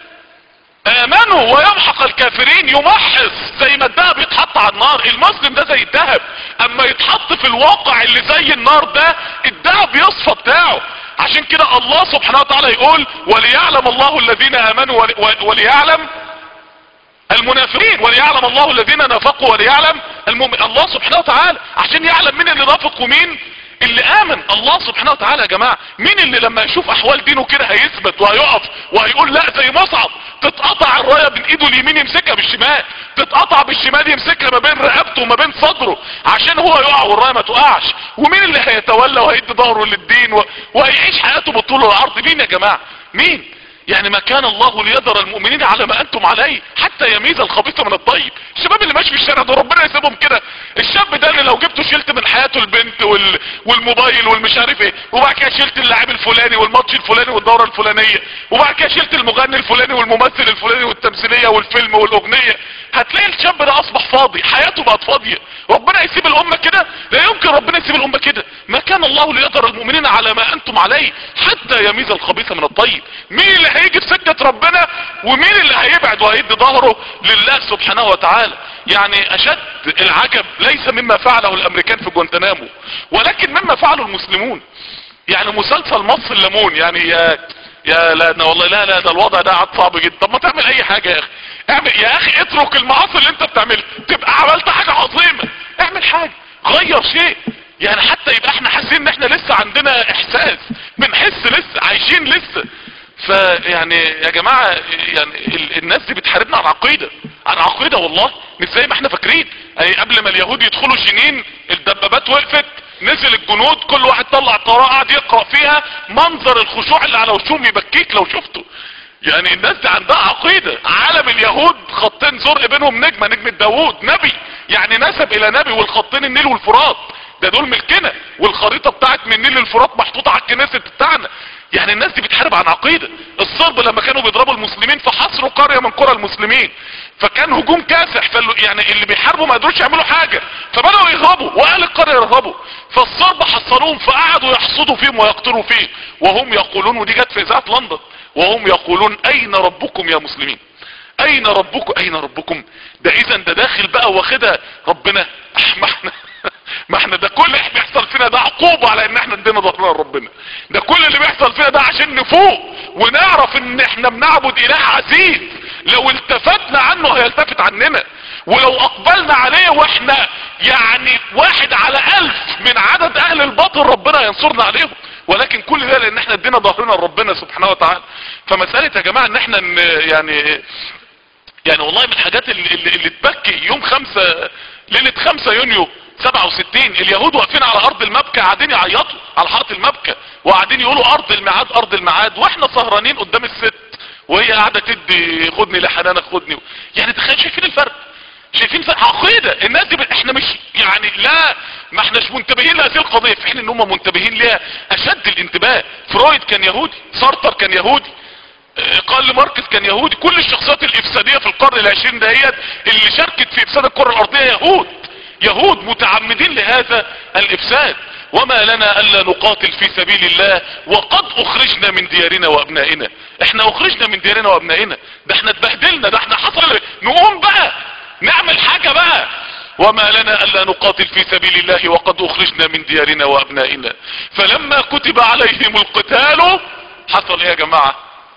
امنوا ويمحق الكافرين يمحص زي ما الذهب يتحط على النار المسلم ده زي الذهب اما يتحط في الواقع اللي زي النار ده الذهب يصفى بتاعه عشان كده الله سبحانه وتعالى يقول وليعلم الله الذين امنوا وليعلم المنافقين وليعلم الله الذين نافقوا وليعلم المؤمن الله سبحانه وتعالى عشان يعلم مين اللي نافق ومين اللي امن الله سبحانه وتعالى يا جماعة مين اللي لما يشوف احوال دينه كده هيثبت وهيقف وهيقول لا زي مصعب تتقطع الراية بين ايده اليمين يمسكها بالشمال تتقطع بالشمال يمسكها ما بين رقبته وما بين صدره عشان هو يقع والراية ما تقعش ومين اللي هيتولى وهيدي ظهره للدين و... وهيعيش حياته بالطول والعرض مين يا جماعة مين يعني ما كان الله ليذر المؤمنين على ما انتم عليه حتى يميز الخبيث من الطيب الشباب اللي ماشي في الشارع ده ربنا يسيبهم كده الشاب ده اللي لو جبته شلت من حياته البنت وال... والموبايل والمش عارف ايه وبعد كده شلت اللاعب الفلاني والماتش الفلاني والدوره الفلانيه وبعد كده شلت المغني الفلاني والممثل الفلاني والتمثيليه والفيلم والاغنيه هتلاقي الشاب ده اصبح فاضي حياته بقت فاضية ربنا يسيب الامة كده لا يمكن ربنا يسيب الامة كده ما كان الله ليذر المؤمنين على ما انتم عليه حتى يميز الخبيث من الطيب مين اللي هيجي في سكة ربنا ومين اللي هيبعد وهيدي ظهره لله سبحانه وتعالى يعني اشد العجب ليس مما فعله الامريكان في جوانتنامو ولكن مما فعله المسلمون يعني مسلسل مصر الليمون يعني يا يا لا ده والله لا لا ده الوضع ده عاد صعب جدا طب ما تعمل اي حاجة يا اخي اعمل يا اخي اترك المعاصي اللي انت بتعملها تبقى عملت حاجة عظيمة اعمل حاجة غير شيء يعني حتى يبقى احنا حاسين ان احنا لسه عندنا احساس بنحس لسه عايشين لسه فيعني يا جماعة يعني ال- الناس دي بتحاربنا عن عقيدة عن عقيدة والله مش زي ما احنا فاكرين يعني قبل ما اليهود يدخلوا جنين الدبابات وقفت نزل الجنود كل واحد طلع طراء قعد يقرأ فيها منظر الخشوع اللي على وشهم يبكيك لو شفته يعني الناس دي عندها عقيدة عالم اليهود خطين زرق بينهم نجمة نجمة داوود نبي يعني نسب الى نبي والخطين النيل والفرات ده دول ملكنا والخريطة بتاعت من النيل للفرات محطوطة على الكنيسة بتاعنا يعني الناس دي بتحارب عن عقيدة الصرب لما كانوا بيضربوا المسلمين فحصروا قرية من قرى المسلمين فكان هجوم كاسح فاللي يعني اللي بيحاربوا ما قدروش يعملوا حاجة فبدأوا يهربوا واهل القرية يهربوا فالصرب حصروهم فقعدوا يحصدوا فيهم ويقتلوا فيهم وهم يقولون ودي جت في اذاعة لندن وهم يقولون اين ربكم يا مسلمين اين ربكم اين ربكم ده اذا ده داخل بقى واخدها ربنا ما احنا ما احنا ده كل اللي بيحصل فينا ده عقوبة على ان احنا ادينا ظهرنا لربنا ده كل اللي بيحصل فينا ده عشان نفوق ونعرف ان احنا بنعبد اله عزيز لو التفتنا عنه هيلتفت عننا ولو اقبلنا عليه واحنا يعني واحد على الف من عدد اهل الباطل ربنا ينصرنا عليهم ولكن كل ده لان احنا ادينا ظهرنا لربنا سبحانه وتعالى فمسألة يا جماعة ان احنا ن- يعني يعني والله من الحاجات اللي, اللي, اللي تبكي يوم خمسة ليلة خمسة يونيو سبعة وستين اليهود واقفين على ارض المبكى قاعدين يعيطوا على حائط المبكى وقاعدين يقولوا ارض الميعاد ارض الميعاد واحنا سهرانين قدام الست وهي قاعدة تدي خدني لحنانك خدني يعني تخيل شايفين الفرق شايفين فرق عقيدة الناس دي ب- احنا مش يعني لا ما احناش منتبهين لهذه القضية في حين ان هم منتبهين ليها اشد الانتباه فرويد كان يهودي سارتر كان يهودي قال ماركس كان يهودي كل الشخصيات الافسادية في القرن العشرين دهيت اللي شاركت في افساد الكرة الارضية يهود يهود متعمدين لهذا الافساد وما لنا الا نقاتل في سبيل الله وقد اخرجنا من ديارنا وابنائنا احنا اخرجنا من ديارنا وابنائنا ده احنا اتبهدلنا ده احنا حصل نقوم بقى نعمل حاجة بقى وما لنا الا نقاتل في سبيل الله وقد اخرجنا من ديارنا وابنائنا فلما كتب عليهم القتال حصل ايه يا جماعة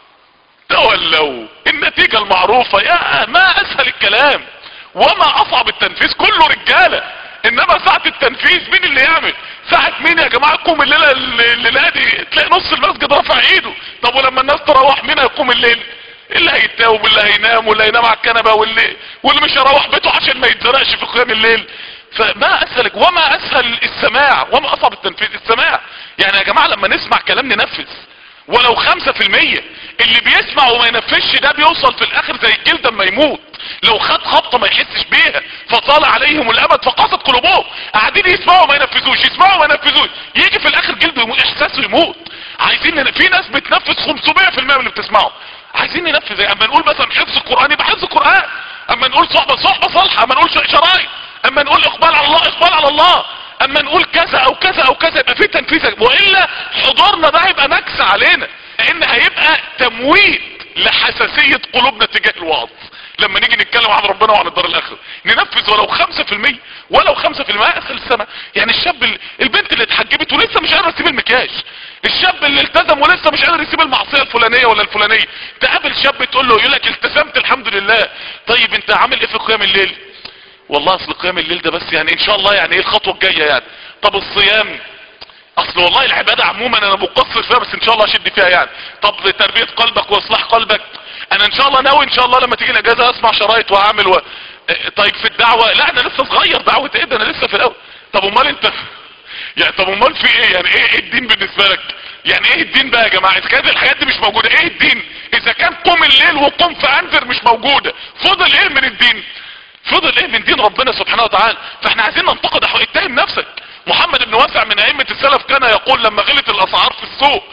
تولوا النتيجة المعروفة يا ما اسهل الكلام وما اصعب التنفيذ كله رجالة انما ساعة التنفيذ مين اللي يعمل ساعة مين يا جماعة يقوم الليلة الليلة دي تلاقي نص المسجد رافع ايده طب ولما الناس تروح مين هيقوم الليل اللي هيتاوب واللي هينام واللي هينام على الكنبة واللي واللي مش هيروح بيته عشان ما يتزرقش في قيام الليل فما اسهل وما اسهل السماع وما اصعب التنفيذ السماع يعني يا جماعة لما نسمع كلام ننفذ ولو خمسة في المية اللي بيسمع وما ينفذش ده بيوصل في الاخر زي الجلد اما يموت لو خد خبطة ما يحسش بيها فطال عليهم الامد فقصت قلوبهم قاعدين يسمعوا ما ينفذوش يسمعوا ما ينفذوش يجي في الاخر جلده يموت احساسه يموت عايزين ن... في ناس بتنفذ 500% من اللي بتسمعه عايزين ننفذ يعني اما نقول مثلا حفظ القرآن يبقى حفظ القرآن اما نقول صحبة صحبة صالحة اما نقول شرايط اما نقول اقبال على الله اقبال على الله اما نقول كذا او كذا او كذا يبقى في تنفيذ والا حضورنا ده هيبقى نكس علينا لان هيبقى تمويت لحساسية قلوبنا تجاه الوعظ لما نيجي نتكلم عن ربنا وعن الدار الاخره ننفذ ولو خمسة في المية ولو خمسة في المية اسهل السنة يعني الشاب ال- البنت اللي اتحجبت ولسه مش قادرة تسيب المكياج الشاب اللي التزم ولسه مش قادر يسيب المعصية الفلانية ولا الفلانية تقابل شاب تقول له يقول لك التزمت الحمد لله طيب انت عامل ايه في قيام الليل والله اصل قيام الليل ده بس يعني ان شاء الله يعني ايه الخطوة الجاية يعني طب الصيام اصل والله العبادة عموما انا مقصر فيها بس ان شاء الله اشد فيها يعني طب تربية قلبك واصلاح قلبك انا ان شاء الله ناوي ان شاء الله لما تيجي الاجازة اسمع شرايط واعمل و... اه، طيب في الدعوة لا انا لسه صغير دعوة ايه ده انا لسه في الاول طب امال انت يعني طب امال في ايه يعني ايه ايه الدين بالنسبة لك يعني ايه الدين بقى يا جماعة اذا كانت الحاجات دي مش موجودة ايه الدين اذا كان قوم الليل وقوم فانذر مش موجودة فضل ايه من الدين فضل ايه من دين ربنا سبحانه وتعالى فاحنا عايزين ننتقد أحو- اتهم نفسك محمد بن واسع من ائمة السلف كان يقول لما غلت الاسعار في السوق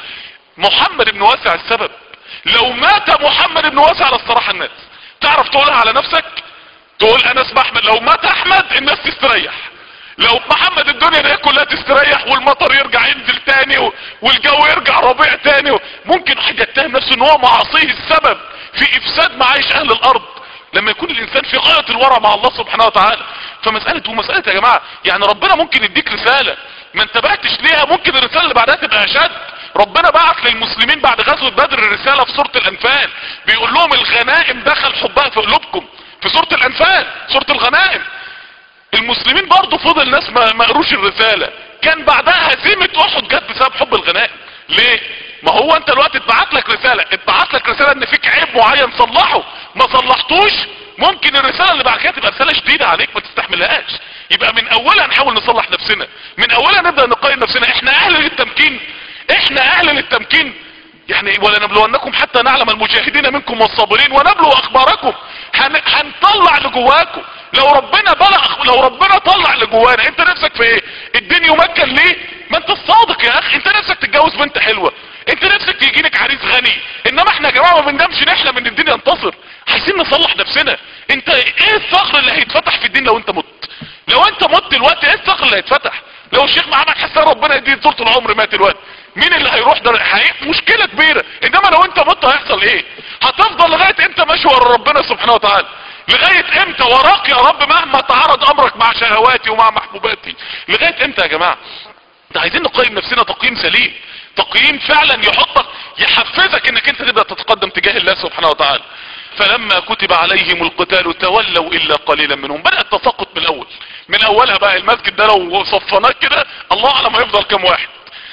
محمد بن واسع السبب لو مات محمد بن واسع لاستراح الناس تعرف تقولها على نفسك تقول انس احمد لو مات احمد الناس تستريح لو محمد الدنيا دي كلها تستريح والمطر يرجع ينزل تاني و- والجو يرجع ربيع تاني و- ممكن واحد يتهم نفسه ان هو معاصيه السبب في افساد معايش اهل الارض لما يكون الانسان في غاية الورع مع الله سبحانه وتعالى فمسألة ومسألة يا جماعة يعني ربنا ممكن يديك رسالة ما انتبهتش ليها ممكن الرسالة اللي بعدها تبقى اشد ربنا بعت للمسلمين بعد غزوة بدر الرسالة في سورة الانفال بيقول لهم الغنائم دخل حبها في قلوبكم في سورة الانفال سورة الغنائم المسلمين برضو فضل ناس ما ما قروش الرسالة كان بعدها هزيمة احد جت بسبب حب الغنائم ليه ما هو انت الوقت اتبعت لك رسالة اتبعت لك رسالة ان فيك عيب معين صلحه ما صلحتوش ممكن الرسالة اللي بعد كده تبقى رسالة شديدة عليك ما تستحملهاش يبقى من اولها نحاول نصلح نفسنا من اولها نبدأ نقيم نفسنا احنا اهل للتمكين احنا اهل للتمكين يعني ولنبلونكم حتى نعلم المجاهدين منكم والصابرين ونبلو اخباركم هن... هنطلع اللي جواكم لو ربنا بلغ لو ربنا طلع اللي جوانا انت نفسك في ايه الدين يمكن ليه ما انت الصادق يا اخي انت نفسك تتجوز بنت حلوة انت نفسك يجي لك عريس غني انما احنا يا جماعه ما بندمش نحلم ان الدين ينتصر عايزين نصلح نفسنا انت ايه الثغر اللي هيتفتح في الدين لو انت مت لو انت مت دلوقتي ايه الثغر اللي هيتفتح لو الشيخ محمد حسان ربنا يديه طول العمر مات دلوقتي مين اللي هيروح ده هي- مشكلة كبيرة انما لو انت مت هيحصل ايه هتفضل لغاية امتى ماشي ورا ربنا سبحانه وتعالى لغاية امتى وراك يا رب مهما تعرض امرك مع شهواتي ومع محبوباتي لغاية امتى يا جماعة ده عايزين نقيم نفسنا تقييم سليم تقييم فعلا يحطك يحفزك انك انت تبدأ تتقدم تجاه الله سبحانه وتعالى فلما كتب عليهم القتال تولوا الا قليلا منهم بدأ التساقط من الاول من اولها بقى المسجد ده لو صفناه كده الله اعلم هيفضل كام واحد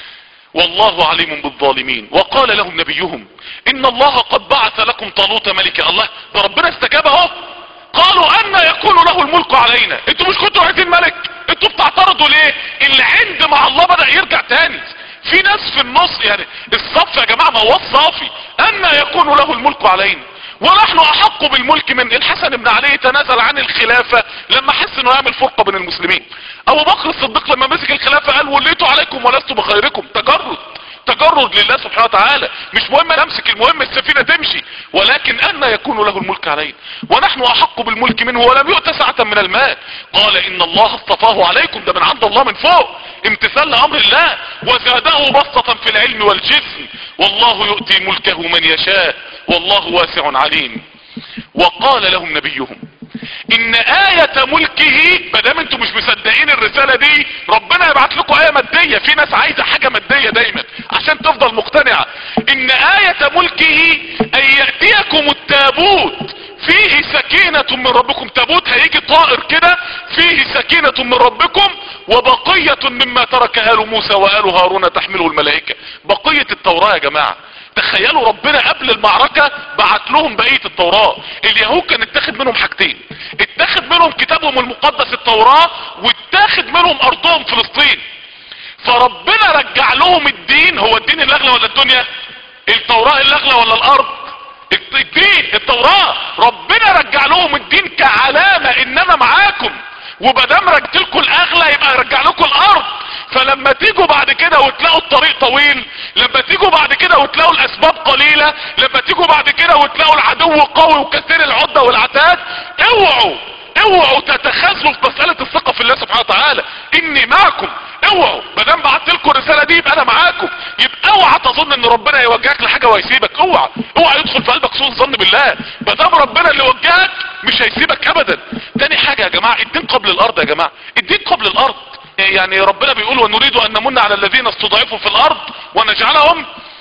والله عليم بالظالمين وقال لهم نبيهم ان الله قد بعث لكم طالوت ملكا الله ده ربنا استجاب اهو قالوا ان يكون له الملك علينا انتوا مش كنتوا عايزين ملك انتوا بتعترضوا ليه العند مع الله بدأ يرجع تاني في ناس في النص يعني الصف يا جماعة ما هو الصافي ان يكون له الملك علينا ونحن احق بالملك من الحسن بن علي تنازل عن الخلافة لما حس انه يعمل فرقة بين المسلمين ابو بكر الصديق لما مسك الخلافة قال وليت عليكم ولست بخيركم تجرد تجرد لله سبحانه وتعالى مش مهم نمسك المهم السفينة تمشي ولكن ان يكون له الملك علينا ونحن احق بالملك منه ولم يؤت سعة من المال قال ان الله اصطفاه عليكم ده من عند الله من فوق امتثال لامر الله وزاده بسطة في العلم والجسم والله يؤتي ملكه من يشاء والله واسع عليم وقال لهم نبيهم ان آية ملكه مادام انتوا مش مصدقين الرسالة دي ربنا يبعت لكم آية مادية في ناس عايزة حاجة مادية دايما عشان تفضل مقتنعة ان آية ملكه ان يأتيكم التابوت فيه سكينة من ربكم تابوت هيجي طائر كده فيه سكينة من ربكم وبقية مما ترك آل موسى وآل هارون تحمله الملائكة بقية التوراة يا جماعة تخيلوا ربنا قبل المعركة بعت لهم بقية التوراة اليهود كان اتاخد منهم حاجتين اتاخد منهم كتابهم المقدس التوراة واتاخد منهم ارضهم فلسطين فربنا رجع لهم الدين هو الدين اللي اغلى ولا الدنيا التوراة اللي اغلى ولا الارض الدين التوراة ربنا رجع لهم الدين كعلامة ان انا معاكم وبدام رجعت لكم الاغلى يبقى يرجع لكم الارض فلما تيجوا بعد كده وتلاقوا الطريق طويل لما تيجوا بعد كده وتلاقوا الاسباب قليلة لما تيجوا بعد كده وتلاقوا العدو قوي وكثير العدة والعتاد اوعوا اوعوا تتخاذلوا في مسألة الثقة في الله سبحانه وتعالى اني معكم اوعوا مادام بعت لكم الرسالة دي يبقى انا معاكم يبقى اوعى تظن ان ربنا هيوجهك لحاجة وهيسيبك اوعى اوعى يدخل في قلبك سوء الظن بالله مادام ربنا اللي وجهك مش هيسيبك ابدا تاني حاجة يا جماعة الدين قبل الارض يا جماعة الدين قبل الارض يعني ربنا بيقول ونريد ان نمن على الذين استضعفوا في الارض ونجعلهم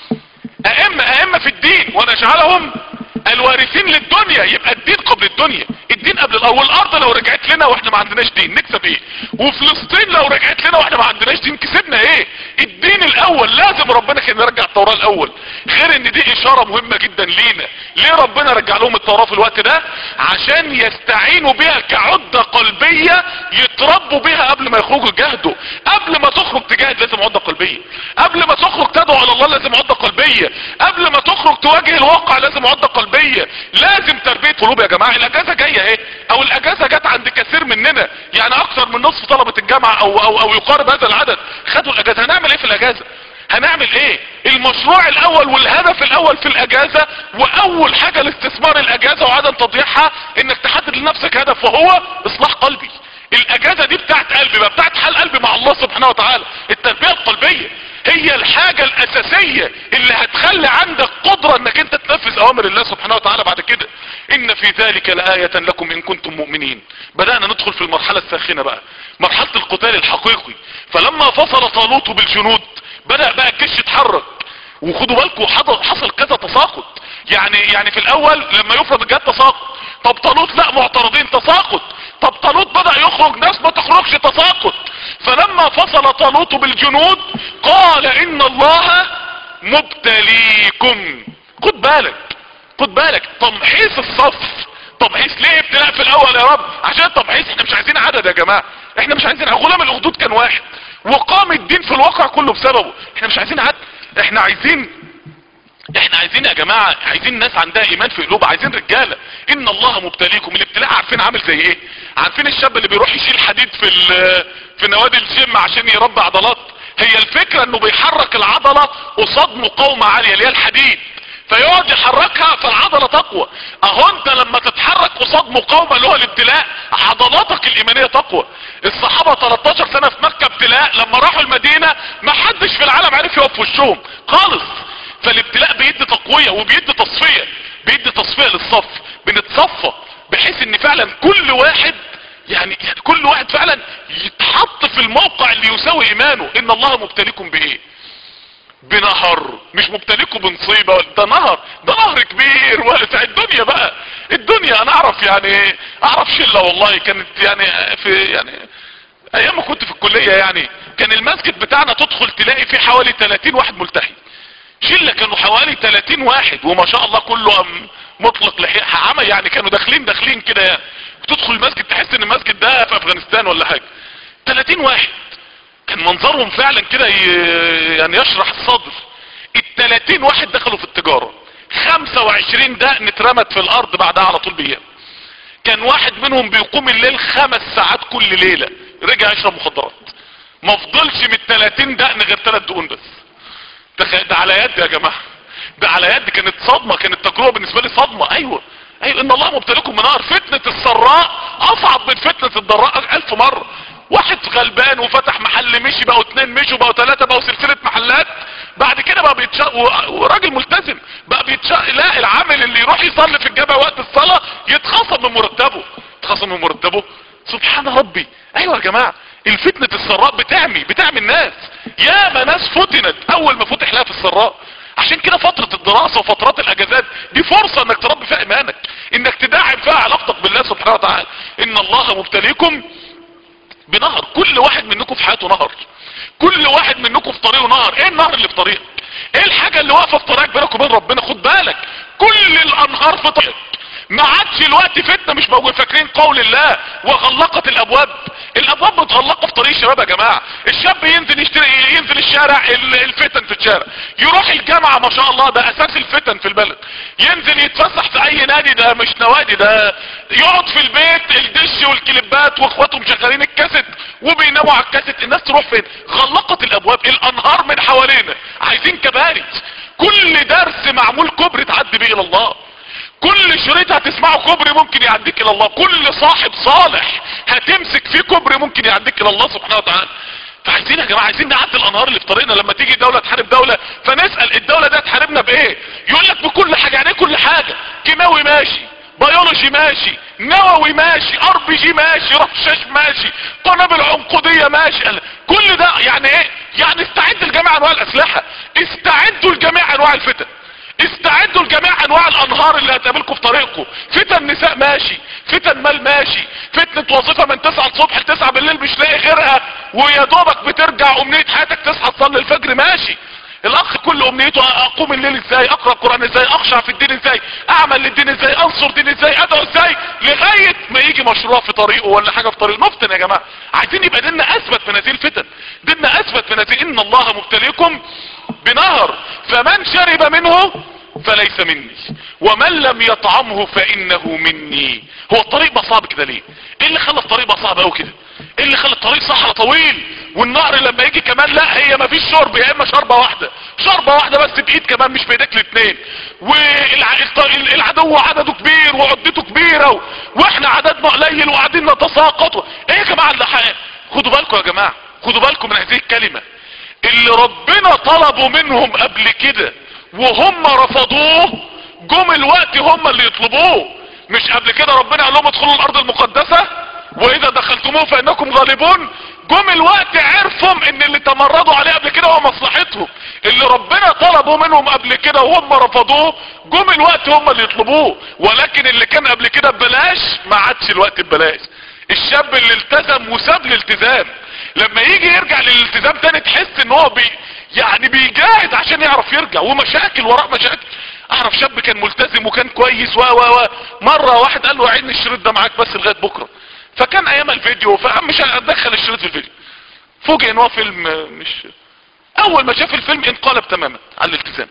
ائمة ائمة في الدين ونجعلهم الوارثين للدنيا يبقى الدين قبل الدنيا الدين قبل الارض والارض لو رجعت لنا واحنا ما عندناش دين نكسب ايه وفلسطين لو رجعت لنا واحنا ما عندناش دين كسبنا ايه الدين الاول لازم ربنا كان يرجع التوراة الاول غير ان دي اشارة مهمة جدا لينا ليه ربنا رجع لهم التوراة في الوقت ده عشان يستعينوا بها كعدة قلبية يتربوا بها قبل ما يخرجوا يجاهدوا قبل ما تخرج تجاهد لازم عدة قلبية قبل ما تخرج تدعو على الله لازم عدة قلبية قبل ما تخرج تواجه الواقع لازم عدة قلبية لازم تربية قلوب يا جماعة الاجازة جاية اهي او الاجازة جت عند كثير مننا يعني اكثر من نصف طلبة الجامعة او او او يقارب هذا العدد خدوا الاجازة هنعمل ايه في الاجازة هنعمل ايه المشروع الاول والهدف الاول في الاجازة واول حاجة لاستثمار الاجازة وعدم تضييعها انك تحدد لنفسك هدف وهو اصلاح قلبي الاجازة دي بتاعت قلبي بقى بتاعت حال قلبي مع الله سبحانه وتعالى التربية القلبية هي الحاجة الاساسية اللي هتخلي عندك قدرة انك انت تنفذ اوامر الله سبحانه وتعالى بعد كده ان في ذلك لآية لكم ان كنتم مؤمنين بدأنا ندخل في المرحلة الساخنة بقى مرحلة القتال الحقيقي فلما فصل طالوت بالجنود بدأ بقى الجيش يتحرك وخدوا بالكم حصل كذا تساقط يعني يعني في الاول لما يفرض الجهاد تساقط طب طالوت لا معترضين تساقط طب طالوت بدأ يخرج ناس ما تخرجش تساقط فلما فصل طالوت بالجنود قال ان الله مبتليكم خد بالك خد بالك تمحيص الصف تمحيص ليه ابتلاء في الاول يا رب عشان تمحيص احنا مش عايزين عدد يا جماعة احنا مش عايزين غلام الاخدود كان واحد وقام الدين في الواقع كله بسببه احنا مش عايزين عدد احنا عايزين احنا عايزين يا جماعة عايزين ناس عندها ايمان في قلوبها عايزين رجالة ان الله مبتليكم الابتلاء عارفين عامل زي ايه عارفين الشاب اللي بيروح يشيل حديد في في نوادي الجيم عشان يربي عضلات هي الفكرة انه بيحرك العضلة قصاد مقاومة عالية اللي هي الحديد فيقعد يحركها فالعضلة تقوى اهو انت لما تتحرك قصاد مقاومة اللي هو الابتلاء عضلاتك الايمانية تقوى الصحابة 13 سنة في مكة ابتلاء لما راحوا المدينة ما حدش في العالم عرف يقف في وشهم خالص فالابتلاء بيدي تقوية وبيدي تصفية بيدي تصفية للصف بنتصفى بحيث ان فعلا كل واحد يعني, يعني كل واحد فعلا يتحط في الموقع اللي يساوي ايمانه ان الله مبتليكم بايه بنهر مش مبتليكم بنصيبة ده نهر ده نهر كبير واسع الدنيا بقى الدنيا انا اعرف يعني اعرف شلة والله كانت يعني في يعني ايام ما كنت في الكلية يعني كان المسجد بتاعنا تدخل تلاقي فيه حوالي 30 واحد ملتحي شلة كانوا حوالي 30 واحد وما شاء الله كله مطلق لحية عمى يعني كانوا داخلين داخلين كده يعني تدخل المسجد تحس ان المسجد ده في افغانستان ولا حاجة 30 واحد كان منظرهم فعلا كده يعني يشرح الصدر ال 30 واحد دخلوا في التجارة 25 دقن اترمت في الارض بعدها على طول بايام كان واحد منهم بيقوم الليل خمس ساعات كل ليلة رجع يشرب مخدرات ما فضلش من ال 30 دقن غير 3 دقون بس ده على يد يا جماعة ده على يد كانت صدمة كانت تجربة بالنسبة لي صدمة ايوه ايوه ان الله مبتليكم من نار فتنة السراء اصعب من فتنة الضراء الف مرة واحد غلبان وفتح محل مشي بقوا اتنين مشوا بقوا تلاتة بقوا سلسلة محلات بعد كده بقى بيتشق وراجل ملتزم بقى بيتشق لا العامل اللي يروح يصلي في الجامع وقت الصلاة يتخصم من مرتبه يتخصم من مرتبه سبحان ربي ايوه يا جماعة الفتنة السراء بتعمي بتعمي الناس ياما ناس فتنت اول ما فتح لها في السراء عشان كده فترة الدراسة وفترات الاجازات دي فرصة انك تربي فيها ايمانك انك تدعم فيها علاقتك بالله سبحانه وتعالى ان الله مبتليكم بنهر كل واحد منكم في حياته نهر كل واحد منكم في طريقه نهر ايه النهر اللي في طريقك ايه الحاجة اللي واقفة في طريقك بينك وبين ربنا خد بالك كل الانهار في طريقك ما عادش الوقت فتنة مش موجود فاكرين قول الله وغلقت الابواب الابواب متغلقة في طريق الشباب يا جماعة الشاب ينزل يشتري ينزل الشارع الفتن في الشارع يروح الجامعة ما شاء الله ده اساس الفتن في البلد ينزل يتفسح في اي نادي ده مش نوادي ده يقعد في البيت الدش والكليبات واخواته مشغلين الكاسيت وبيناموا على الكاسيت الناس تروح فين غلقت الابواب الانهار من حوالينا عايزين كباري كل درس معمول كبر تعدي بيه الى الله كل شريط هتسمعه كبر ممكن يعديك الى الله كل صاحب صالح هتمسك فيه كبر ممكن يعديك الى الله سبحانه وتعالى فعايزين يا جماعة عايزين نعدي الانهار اللي في طريقنا لما تيجي دولة تحارب دولة فنسأل الدولة دي هتحاربنا بايه يقول لك بكل حاجة يعني ايه كل حاجة كيماوي ماشي بيولوجي ماشي نووي ماشي ار بي جي ماشي رشاش ماشي قنابل عنقودية ماشي كل ده يعني ايه يعني استعد لجميع انواع الاسلحة استعدوا لجميع انواع الفتن استعدوا لجميع انواع الانهار اللي هتقابلكم في طريقكم فتن نساء ماشي فتن مال ماشي فتنة وظيفة من 9 الصبح ل 9 بالليل مش لاقي غيرها ويا دوبك بترجع امنية حياتك تصحى تصلي الفجر ماشي الاخ كل امنيته اقوم الليل ازاي اقرا القران ازاي اخشع في الدين ازاي اعمل للدين ازاي انصر دين ازاي ادعو ازاي لغايه ما يجي مشروع في طريقه ولا حاجه في طريقه نفتن يا جماعه عايزين يبقى ديننا اثبت من هذه الفتن ديننا اثبت من هذه ان الله مبتليكم بنهر فمن شرب منه فليس مني ومن لم يطعمه فانه مني هو الطريق بقى صعب كده ليه ايه اللي خلى الطريق بقى صعب قوي كده ايه اللي خلى الطريق صحراء طويل والنهر لما يجي كمان لا هي مفيش شرب يا اما شربة واحدة شربة واحدة بس بايد كمان مش بايدك الاثنين والعدو عدده كبير وعدته كبيرة و... واحنا عددنا قليل وقاعدين نتساقط ايه يا جماعة اللي حقيقة خدوا بالكم يا جماعة خدوا بالكم من هذه الكلمة اللي ربنا طلبوا منهم قبل كده وهم رفضوه جم الوقت هم اللي يطلبوه مش قبل كده ربنا قال لهم ادخلوا الارض المقدسة واذا دخلتموه فانكم غالبون جم الوقت عرفهم ان اللي تمردوا عليه قبل كده هو مصلحتهم اللي ربنا طلبوا منهم قبل كده وهم رفضوه جم الوقت هم اللي يطلبوه ولكن اللي كان قبل كده ببلاش ما عادش الوقت ببلاش الشاب اللي التزم وساب الالتزام لما يجي يرجع للالتزام تاني تحس ان هو بي يعني بيجاهد عشان يعرف يرجع ومشاكل وراء مشاكل اعرف شاب كان ملتزم وكان كويس و و و مره واحد قال له عيد الشريط ده معاك بس لغايه بكره فكان ايام الفيديو فمش هدخل الشريط في الفيديو فوجئ ان هو فيلم مش اول ما شاف الفيلم انقلب تماما على الالتزام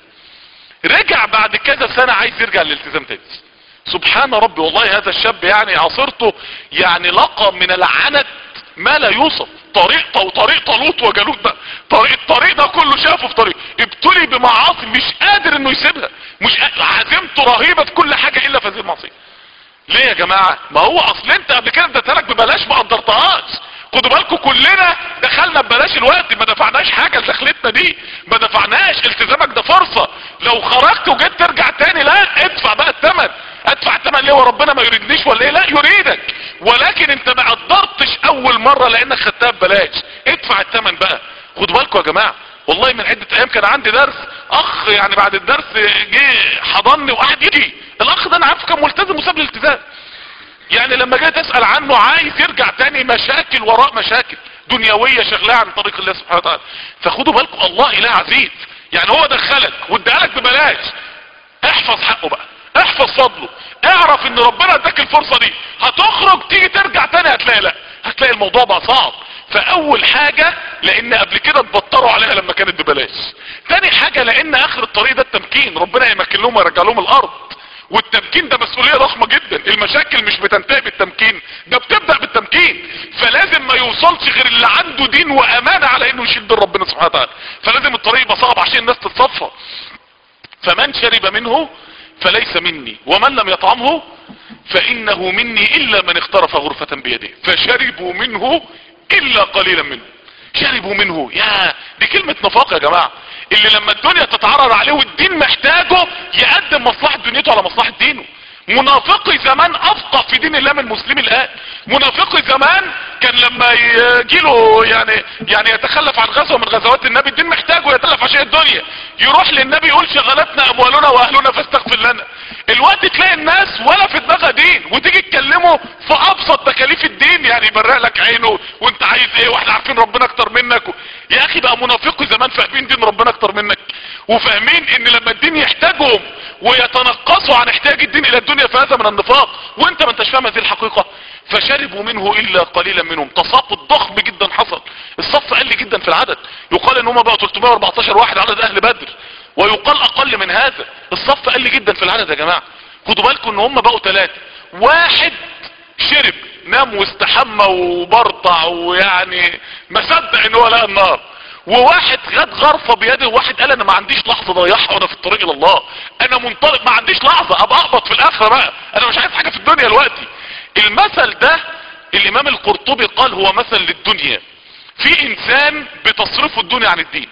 رجع بعد كذا سنة عايز يرجع للالتزام تاني سبحان ربي والله هذا الشاب يعني عصرته يعني لقى من العنت ما لا يوصف طريق وطريق طالوت وجالوت بقى طريق الطريق ده كله شافه في طريق ابتلي بمعاصي مش قادر انه يسيبها مش قادر. عزيمته رهيبة في كل حاجة الا في هذه المعصية ليه يا جماعة ما هو اصل انت قبل كده اديتها لك ببلاش ما قدرتهاش خدوا بالكم كلنا دخلنا ببلاش الوقت ما دفعناش حاجة لدخلتنا دي ما دفعناش التزامك ده فرصة لو خرجت وجيت ترجع تاني لا ادفع بقى الثمن ادفع الثمن ليه وربنا ما يريدنيش ولا ايه لا يريدك ولكن انت ما قدرتش اول مرة لانك خدتها ببلاش ادفع الثمن بقى خدوا بالكم يا جماعة والله من عدة ايام كان عندي درس اخ يعني بعد الدرس جه حضني وقعد يجي الاخ ده انا عارفه كان ملتزم وساب الالتزام يعني لما جيت اسأل عنه عايز يرجع تاني مشاكل وراء مشاكل دنيوية شغلها عن طريق الله سبحانه وتعالى فخدوا بالكم الله اله عزيز يعني هو دخلك وادالك ببلاش احفظ حقه بقى احفظ فضله اعرف ان ربنا اداك الفرصة دي هتخرج تيجي ترجع تاني هتلاقي لا هتلاقي الموضوع بقى صعب فاول حاجة لان قبل كده اتبطروا عليها لما كانت ببلاش تاني حاجة لان اخر الطريق ده التمكين ربنا يمكن لهم ويرجع لهم الارض والتمكين ده مسؤولية ضخمة جدا المشاكل مش بتنتهي بالتمكين ده بتبدأ بالتمكين فلازم ما يوصلش غير اللي عنده دين وامانة على انه يشيل دين ربنا سبحانه وتعالى فلازم الطريق يبقى صعب عشان الناس تتصفى فمن شرب منه فليس مني ومن لم يطعمه فانه مني الا من اخترف غرفة بيده فشربوا منه الا قليلا منه شربوا منه يا دي كلمة نفاق يا جماعة اللي لما الدنيا تتعرض عليه والدين محتاجه يقدم مصلحة دنيته على مصلحة دينه منافقي زمان افقه في دين الله من المسلم الان منافقي زمان كان لما يجيله يعني يعني يتخلف عن غزوه من غزوات النبي الدين محتاجه يتلف عشان الدنيا يروح للنبي يقول شغلتنا اموالنا واهلنا فاستغفر لنا الوقت تلاقي الناس ولا في دماغها دين وتيجي تكلمه في ابسط تكاليف الدين يعني يبرق لك عينه وانت عايز ايه واحنا عارفين ربنا اكتر منك و... يا اخي بقى منافقي زمان فاهمين دين ربنا اكتر منك وفاهمين ان لما الدين يحتاجهم ويتنقصوا عن احتياج الدين الى الدنيا فهذا من النفاق وانت ما انتش فاهم هذه الحقيقة فشربوا منه الا قليلا منهم تساقط ضخم جدا حصل الصف قل جدا في العدد يقال ان هم بقوا 314 واحد عدد اهل بدر ويقال اقل من هذا الصف قل جدا في العدد يا جماعة خدوا بالكم ان هم بقوا ثلاثة واحد شرب نام واستحمى وبرطع ويعني ما صدق ان هو لقى النار وواحد خد غرفة بيده وواحد قال انا ما عنديش لحظة ضيعها وانا في الطريق الى الله انا منطلق ما عنديش لحظة ابقى اقبض في الاخرة بقى انا مش عايز حاجة في الدنيا دلوقتي المثل ده الامام القرطبي قال هو مثل للدنيا في انسان بتصرفه الدنيا عن الدين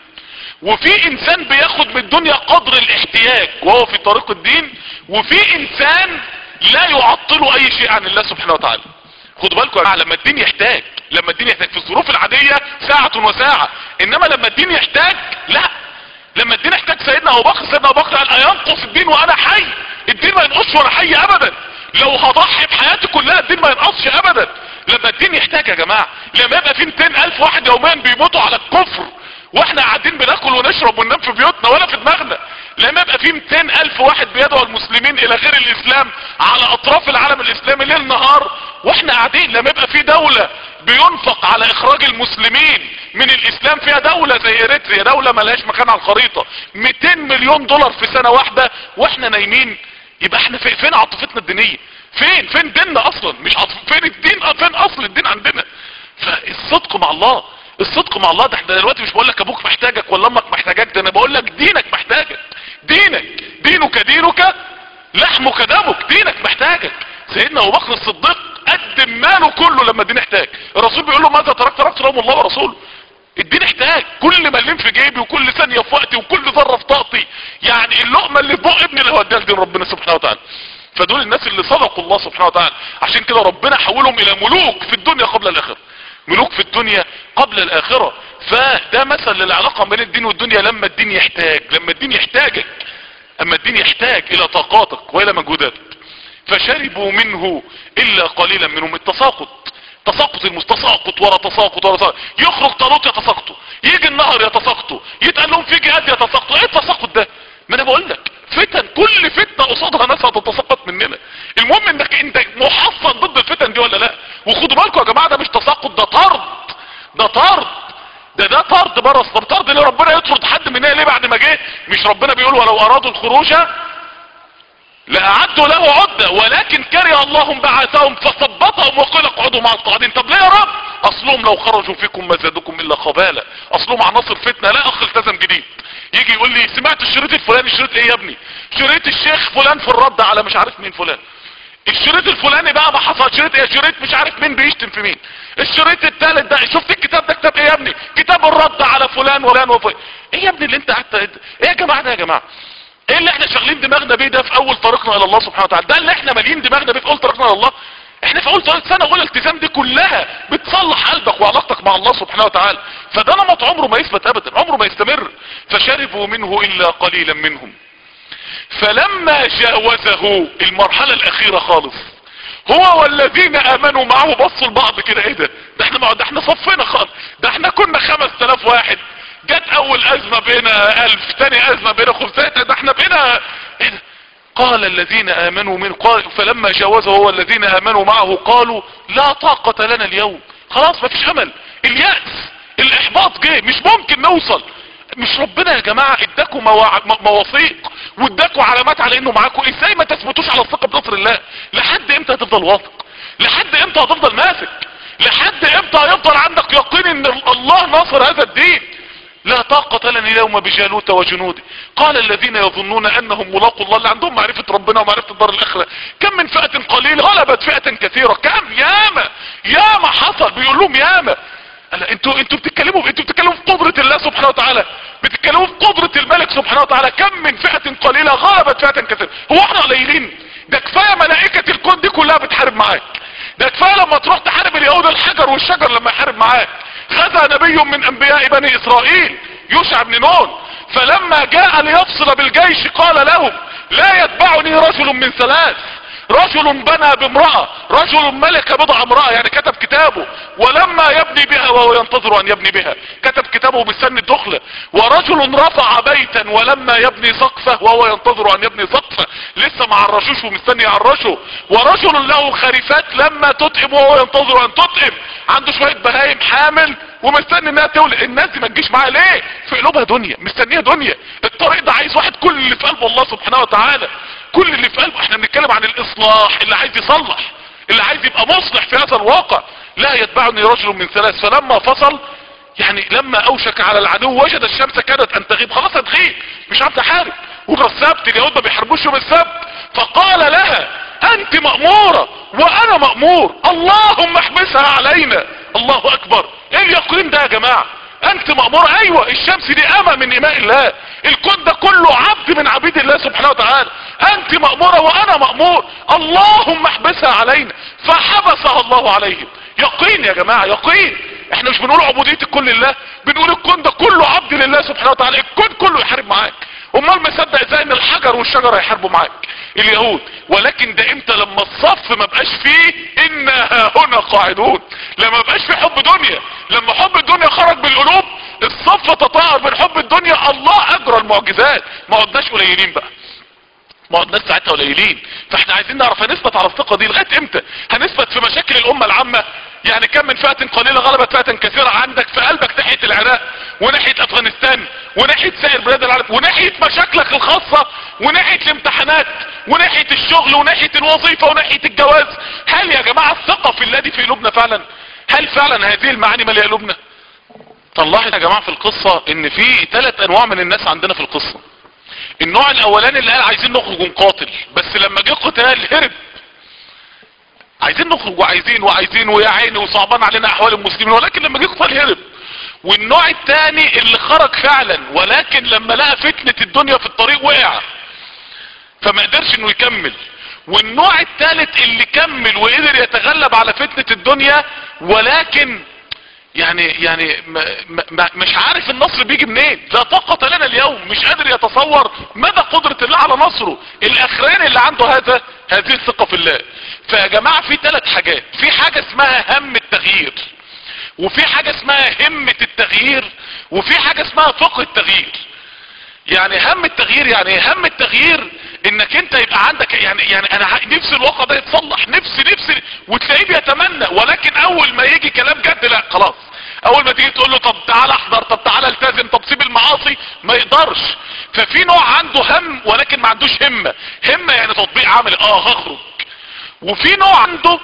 وفي انسان بياخد من الدنيا قدر الاحتياج وهو في طريق الدين وفي انسان لا يعطله اي شيء عن الله سبحانه وتعالى خدوا بالكم يا جماعه لما الدين يحتاج لما الدين يحتاج في الظروف العادية ساعة وساعة انما لما الدين يحتاج لا لما الدين يحتاج سيدنا ابو بكر سيدنا ابو بكر قال اينقص الدين وانا حي الدين ما ينقصش وانا حي ابدا لو هضحي بحياتي كلها الدين ما ينقصش ابدا لما الدين يحتاج يا جماعة لما يبقى في 200 الف واحد يوميا بيموتوا على الكفر واحنا قاعدين بناكل ونشرب وننام في بيوتنا ولا في دماغنا لما يبقى في 200 الف واحد بيدعو المسلمين الى غير الاسلام على اطراف العالم الاسلامي ليل نهار واحنا قاعدين لما يبقى في دولة بينفق على اخراج المسلمين من الاسلام فيها دولة زي اريتريا دولة ملهاش مكان على الخريطة 200 مليون دولار في سنة واحدة واحنا نايمين يبقى احنا في فين عاطفتنا الدينية فين فين ديننا اصلا مش عاطف فين الدين فين اصل الدين عندنا فالصدق مع الله الصدق مع الله ده احنا دلوقتي مش بقول لك ابوك محتاجك ولا امك محتاجك ده انا بقول لك دينك محتاجك دينك دينك دينك لحمك دمك دينك محتاجك سيدنا ابو بكر الصديق قدم ماله كله لما الدين احتاج الرسول بيقول له ماذا تركت تركت لهم الله ورسوله الدين احتاج كل مليم في جيبي وكل ثانية في وقتي وكل ذرة في طاقتي يعني اللقمة اللي في بق ابني اللي هوديها لدين ربنا سبحانه وتعالى فدول الناس اللي صدقوا الله سبحانه وتعالى عشان كده ربنا حولهم الى ملوك في الدنيا قبل الاخرة ملوك في الدنيا قبل الاخرة فده مثل للعلاقة بين الدين والدنيا لما الدين يحتاج لما الدين يحتاجك اما الدين يحتاج الى طاقاتك والى مجهوداتك فشربوا منه الا قليلا منهم التساقط تساقط المستساقط ورا تساقط ورا تساقط يخرج طالوت يتساقطوا يجي النهر يتساقطوا يتقال لهم في جهاد يتساقطوا ايه التساقط ده ما انا بقول لك فتن كل فتنه قصادها ناس هتتساقط مننا المهم انك انت محصن ضد الفتن دي ولا لا وخدوا بالكم يا جماعه ده مش تساقط ده طرد ده طرد ده ده طرد بره طب طرد ليه ربنا يطرد حد مننا ليه بعد ما جه مش ربنا بيقول ولو ارادوا الخروج لأعدوا له عدة ولكن كره الله بعثهم فثبتهم وقال اقعدوا مع القاعدين طب ليه يا رب اصلهم لو خرجوا فيكم ما زادوكم الا خبالة اصلهم عناصر فتنة لا اخ التزم جديد يجي يقول لي سمعت الشريط الفلاني الشريط ايه يا ابني شريط الشيخ فلان في الرد على مش عارف مين فلان الشريط الفلاني بقى ما حصل شريط ايه شريط مش عارف مين بيشتم في مين الشريط الثالث ده شفت الكتاب ده كتاب ايه يا ابني كتاب الرد على فلان وفلان وفلان ايه يا ابني اللي انت قعدت ايه يا جماعه ده يا جماعه ايه اللي احنا شغالين دماغنا بيه ده في اول طريقنا الى الله سبحانه وتعالى ده اللي احنا مالين دماغنا بيه في اول طريقنا الى الله احنا في اول طريق سنة اولى التزام دي كلها بتصلح قلبك وعلاقتك مع الله سبحانه وتعالى فده نمط عمره ما يثبت ابدا عمره ما يستمر فشربوا منه الا قليلا منهم فلما جاوزه المرحلة الاخيرة خالص هو والذين امنوا معه بصوا لبعض كده ايه ده ده احنا ده احنا صفينا خالص ده احنا كنا خمس تلاف واحد جت اول ازمة بينا الف تاني ازمة بينا خمسة ده احنا بينا ايه ده قال الذين امنوا من قال فلما جاوزه هو الذين امنوا معه قالوا لا طاقة لنا اليوم خلاص مفيش امل اليأس الاحباط جه مش ممكن نوصل مش ربنا يا جماعة اداكوا مواع... مواثيق واداكوا علامات على انه معاكوا ازاي ما تثبتوش على الثقة بنصر الله لحد امتى هتفضل واثق لحد امتى هتفضل ماسك لحد امتى هيفضل عندك يقين ان الله ناصر هذا الدين لا طاقة لنا اليوم بجالوت وجنوده قال الذين يظنون انهم ملاقوا الله اللي عندهم معرفة ربنا ومعرفة الدار الاخرة كم من فئة قليلة غلبت فئة كثيرة كم ياما ياما حصل بيقول لهم ياما قال انتوا انتوا بتتكلموا انتوا بتتكلموا في قدرة الله سبحانه وتعالى بتتكلموا في قدرة الملك سبحانه وتعالى كم من فئة قليلة غلبت فئة كثيرة هو احنا قليلين ده كفاية ملائكة الكون دي كلها بتحارب معاك ده كفاية لما تروح تحارب اليهود الحجر والشجر لما يحارب معاك غزا نبي من انبياء بني اسرائيل يوشع بن نون فلما جاء ليفصل بالجيش قال لهم لا يتبعني رجل من ثلاث رجل بنى بامرأة رجل ملك بضع امرأة يعني كتب كتابه ولما يبني بها وهو ينتظر ان يبني بها كتب كتابه بالسن الدخلة ورجل رفع بيتا ولما يبني سقفه وهو ينتظر ان يبني سقفه لسه ما عرشوش ومستني يعرشه ورجل له خريفات لما تطعم وهو ينتظر ان تطعم عنده شوية بهايم حامل ومستني انها تولد الناس دي ما تجيش معاها ليه في قلوبها دنيا مستنيه دنيا الطريق ده عايز واحد كل اللي في قلبه الله سبحانه وتعالى كل اللي في قلبه احنا بنتكلم عن الاصلاح اللي عايز يصلح اللي عايز يبقى مصلح في هذا الواقع لا يتبعني رجل من ثلاث فلما فصل يعني لما اوشك على العدو وجد الشمس كادت ان تغيب خلاص هتغيب مش عارف تحارب وده السبت اليهود ما بيحاربوش يوم السبت فقال لها انت مأمورة وانا مأمور اللهم احبسها علينا الله اكبر ايه اليقين ده يا جماعة انت مأمور ايوه الشمس دي امة من اماء الله الكون ده كله عبد من عبيد الله سبحانه وتعالى انت مأمورة وانا مأمور اللهم احبسها علينا فحبسها الله عليهم يقين يا جماعة يقين احنا مش بنقول عبودية الكل لله بنقول الكون ده كله عبد لله سبحانه وتعالى الكون كله يحارب معاك امال مصدق ازاي ان الحجر والشجر هيحاربوا معاك اليهود ولكن ده امتى لما الصف ما بقاش فيه انا هنا قاعدون لما بقاش فيه حب دنيا لما حب الدنيا خرج بالقلوب الصف تطهر من حب الدنيا الله اجرى المعجزات ما عدناش قليلين بقى ما عدناش ساعتها قليلين فاحنا عايزين نعرف هنثبت على الثقة دي لغاية امتى هنثبت في مشاكل الامة العامة يعني كم من فئة قليلة غلبت فئة كثيرة عندك في قلبك ناحية العراق وناحية افغانستان وناحية سائر بلاد العالم وناحية مشاكلك الخاصة وناحية الامتحانات وناحية الشغل وناحية الوظيفة وناحية الجواز هل يا جماعة الثقة في الله دي في قلوبنا فعلا هل فعلا هذه المعاني ماليه قلوبنا طلعت يا جماعة في القصة ان في ثلاث انواع من الناس عندنا في القصة النوع الاولاني اللي قال عايزين نخرج ونقاتل بس لما جه قتال هرب عايزين نخرج وعايزين وعايزين ويا عيني وصعبان علينا احوال المسلمين ولكن لما جه قتال هرب والنوع الثاني اللي خرج فعلا ولكن لما لقى فتنة الدنيا في الطريق وقع فما قدرش انه يكمل والنوع الثالث اللي كمل وقدر يتغلب على فتنة الدنيا ولكن يعني يعني ما ما مش عارف النصر بيجي منين لا طاقة لنا اليوم مش قادر يتصور مدى قدرة الله على نصره الاخرين اللي عنده هذا هذه الثقة في الله فيا جماعة في ثلاث حاجات في حاجة اسمها هم التغيير وفي حاجة اسمها همة التغيير وفي حاجة اسمها فقه التغيير يعني هم التغيير يعني هم التغيير انك انت يبقى عندك يعني يعني انا نفسي الواقع ده يتصلح نفسي نفسي وتلاقيه بيتمنى ولكن اول ما يجي كلام جد لا خلاص اول ما تيجي تقول له طب تعالى احضر طب تعالى التزم طب سيب المعاصي ما يقدرش ففي نوع عنده هم ولكن ما عندوش همة همة يعني تطبيق عملي اه هخرج وفي نوع عنده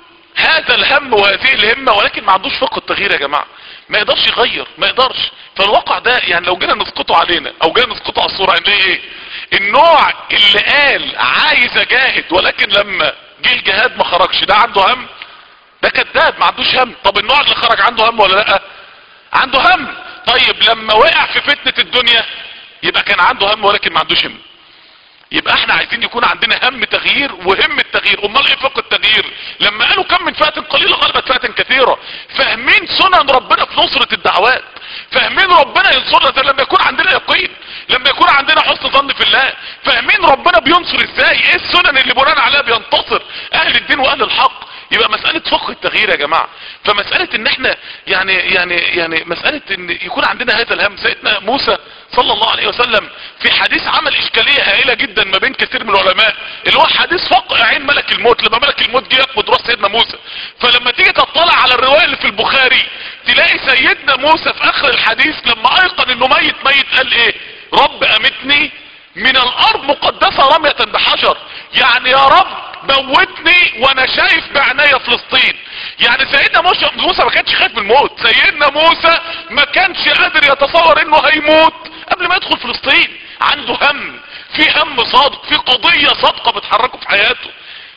هذا الهم وهذه الهمة ولكن ما عندوش فقه التغيير يا جماعة ما يقدرش يغير ما يقدرش فالواقع ده يعني لو جينا نسقطه علينا او جينا نسقطه على الصورة عندنا ايه النوع اللي قال عايز اجاهد ولكن لما جه الجهاد ما خرجش ده عنده هم ده كذاب ما عندوش هم طب النوع اللي خرج عنده هم ولا لا عنده هم طيب لما وقع في فتنة الدنيا يبقى كان عنده هم ولكن ما عندوش هم يبقى احنا عايزين يكون عندنا هم تغيير وهم التغيير امال ايه فقه التغيير لما قالوا كم من فئة قليلة غلبت فئة كثيرة فاهمين سنن ربنا في نصرة الدعوات فاهمين ربنا ينصرنا ازاي لما يكون عندنا يقين لما يكون عندنا حسن ظن في الله فاهمين ربنا بينصر ازاي ايه السنن اللي بناء عليها بينتصر اهل الدين واهل الحق يبقى مسألة فقه التغيير يا جماعة فمسألة ان احنا يعني يعني يعني مسألة ان يكون عندنا هذا الهم سيدنا موسى صلى الله عليه وسلم في حديث عمل اشكالية هائلة جدا ما بين كثير من العلماء اللي هو حديث فقه عين ملك الموت لما ملك الموت جه يقبض راس سيدنا موسى فلما تيجي تطلع على الرواية اللي في البخاري تلاقي سيدنا موسى في اخر الحديث لما ايقن انه ميت ميت قال ايه رب امتني من الارض مقدسة رمية بحجر يعني يا رب موتني وانا شايف بعناية فلسطين يعني سيدنا موسى ما كانش خايف من الموت سيدنا موسى ما كانش قادر يتصور انه هيموت قبل ما يدخل فلسطين عنده هم في هم صادق في قضية صادقة بتحركه في حياته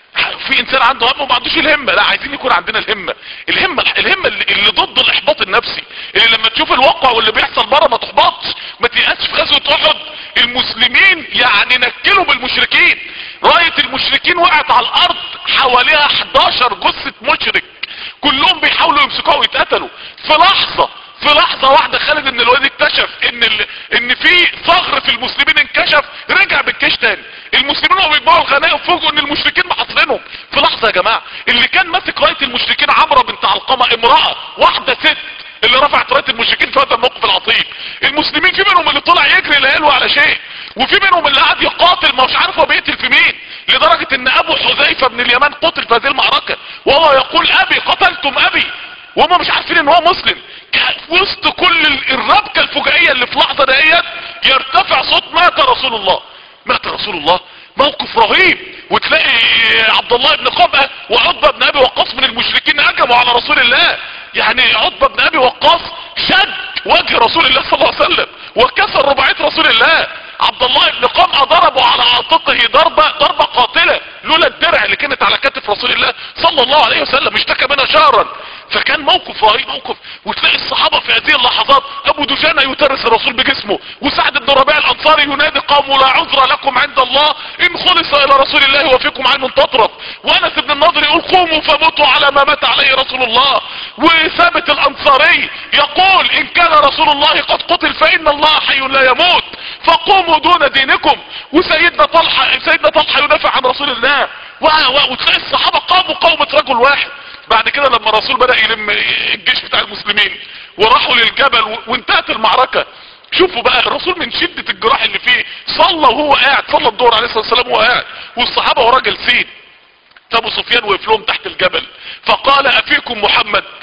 في انسان عنده هم وما عندوش الهمة لا عايزين يكون عندنا الهمة الهمة الهمة اللي, اللي ضد الاحباط النفسي اللي لما تشوف الواقع واللي بيحصل بره ما تحبطش ما تيأسش في غزوة احد المسلمين يعني نكلوا بالمشركين راية المشركين وقعت على الارض حواليها 11 جثة مشرك كلهم بيحاولوا يمسكوها ويتقتلوا في لحظة في لحظة واحدة خالد بن الوليد اكتشف ان ال... ان في ثغر في المسلمين انكشف رجع بالجيش تاني المسلمين وهم بيجمعوا الغنائم فوجئوا ان المشركين محاصرينهم في لحظة يا جماعة اللي كان ماسك راية المشركين عمرو بنت علقمة امرأة واحدة ست اللي رفعت راية المشركين في هذا الموقف العظيم المسلمين في منهم اللي طلع يجري لا يلوى على شيء وفي منهم اللي قاعد يقاتل ما مش عارف هو بيقتل في مين لدرجة ان ابو حذيفة بن اليمان قتل في هذه المعركة وهو يقول ابي قتلتم ابي وهم مش عارفين ان هو مسلم في وسط كل الربكة الفجائية اللي في لحظة دقيقة يرتفع صوت مات رسول الله مات رسول الله موقف رهيب وتلاقي عبد الله بن قبأة وعتبة بن ابي وقاص من المشركين هجموا على رسول الله يعني عتبة بن ابي وقاص شد وجه رسول الله صلى الله عليه وسلم وكسر رباعية رسول الله عبد الله بن قمأة ضربه على عاتقه ضربة ضربة قاتلة لولا الدرع اللي كانت على كتف رسول الله صلى الله عليه وسلم اشتكى منها شهرا فكان موقف رهيب موقف وتلاقي الصحابة في هذه اللحظات ابو دجانة يترس الرسول بجسمه وسعد بن ربيع الانصاري ينادي قوم لا عذر لكم عند الله ان خلص الى رسول الله وفيكم عين تطرف وانس بن النضر يقول قوموا فموتوا على ما مات عليه رسول الله وثابت الانصاري يقول ان كان رسول الله قد قتل فان الله حي لا يموت فقوموا دون دينكم وسيدنا طلحة سيدنا طلحة يدافع عن رسول الله وتلاقي الصحابة قاموا قومة رجل واحد بعد كده لما الرسول بدأ يلم الجيش بتاع المسلمين وراحوا للجبل وانتهت المعركة شوفوا بقى الرسول من شدة الجراح اللي فيه صلى وهو قاعد صلى الظهر عليه الصلاة والسلام وهو قاعد والصحابة وراه جالسين فابو سفيان وقف لهم تحت الجبل فقال افيكم محمد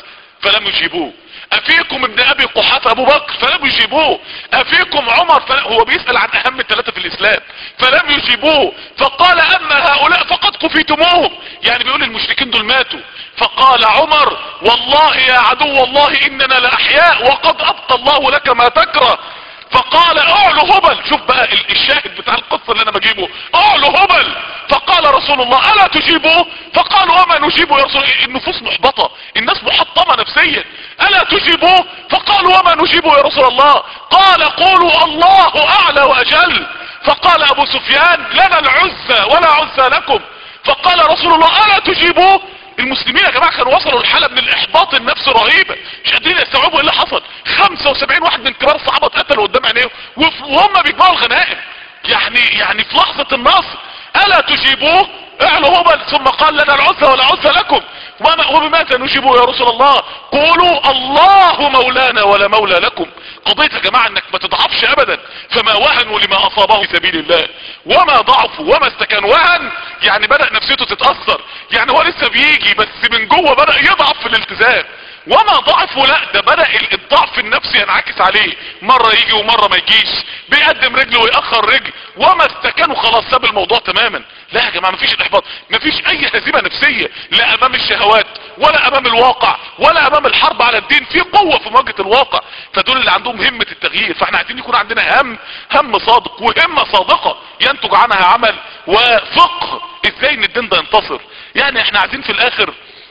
فلم يجيبوه افيكم ابن ابي قحافه ابو بكر فلم يجيبوه افيكم عمر فلم هو بيسأل عن اهم الثلاثة في الاسلام فلم يجيبوه فقال اما هؤلاء فقد كفيتموهم يعني بيقول المشركين دول ماتوا فقال عمر والله يا عدو الله اننا لاحياء وقد ابقى الله لك ما تكره فقال اعلو هبل شوف بقى الشاهد بتاع القصة اللي انا بجيبه اعلو هبل فقال رسول الله الا تجيبه فقالوا وما نجيبه يا رسول الله النفوس محبطة الناس محطمة نفسيا الا تجيبه فقالوا وما نجيبه يا رسول الله قال قولوا الله اعلى واجل فقال ابو سفيان لنا العزة ولا عزة لكم فقال رسول الله الا تجيبوه المسلمين يا جماعة كانوا وصلوا لحالة من الاحباط النفسي رهيبة مش قادرين يستوعبوا ايه اللي حصل 75 واحد من كبار الصحابة اتقتلوا قدام عينيهم وهم بيجمعوا الغنائم يعني يعني في لحظة النصر الا تجيبوه اعلوا هبل ثم قال لنا العزة ولا عزة لكم وما وبماذا نجيبه يا رسول الله قولوا الله مولانا ولا مولى لكم قضية يا جماعة انك ما تضعفش ابدا فما وهنوا لما اصابه في سبيل الله وما ضعفوا وما استكانوا وهن يعني بدأ نفسيته تتأثر يعني هو لسه بيجي بس من جوه بدأ يضعف في الالتزام وما ضعفوا لا ده بدأ الضعف النفسي ينعكس عليه مرة يجي ومرة ما يجيش بيقدم رجل ويأخر رجل وما استكانوا خلاص ساب الموضوع تماما لا يا جماعة مفيش الاحباط مفيش اي هزيمة نفسية لا امام الشهوات ولا امام الواقع ولا امام الحرب على الدين في قوة في مواجهة الواقع فدول اللي عندهم همة التغيير فاحنا عايزين يكون عندنا هم هم صادق وهمة صادقة ينتج عنها عمل وفقه ازاي ان الدين ده ينتصر يعني احنا عايزين في الاخر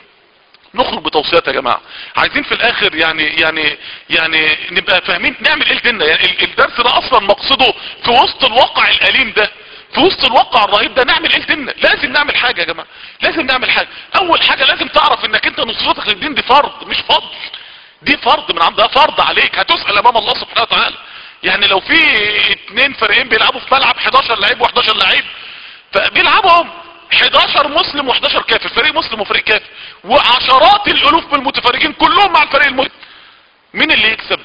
نخرج بتوصيات يا جماعة عايزين في الاخر يعني يعني يعني نبقى فاهمين نعمل ايه لديننا يعني الدرس ده اصلا مقصده في وسط الواقع الاليم ده في وسط الواقع الرهيب ده نعمل ايه لديننا لازم نعمل حاجة يا جماعة لازم نعمل حاجة اول حاجة لازم تعرف انك انت نصرتك للدين دي فرض مش فضل دي فرض من عند فرض عليك هتسأل امام الله سبحانه وتعالى يعني لو في اتنين فريقين بيلعبوا في ملعب 11 لعيب و11 لعيب فبيلعبهم 11 مسلم و11 كافر فريق مسلم وفريق كافر وعشرات الالوف من المتفرجين كلهم مع الفريق المسلم مين اللي يكسب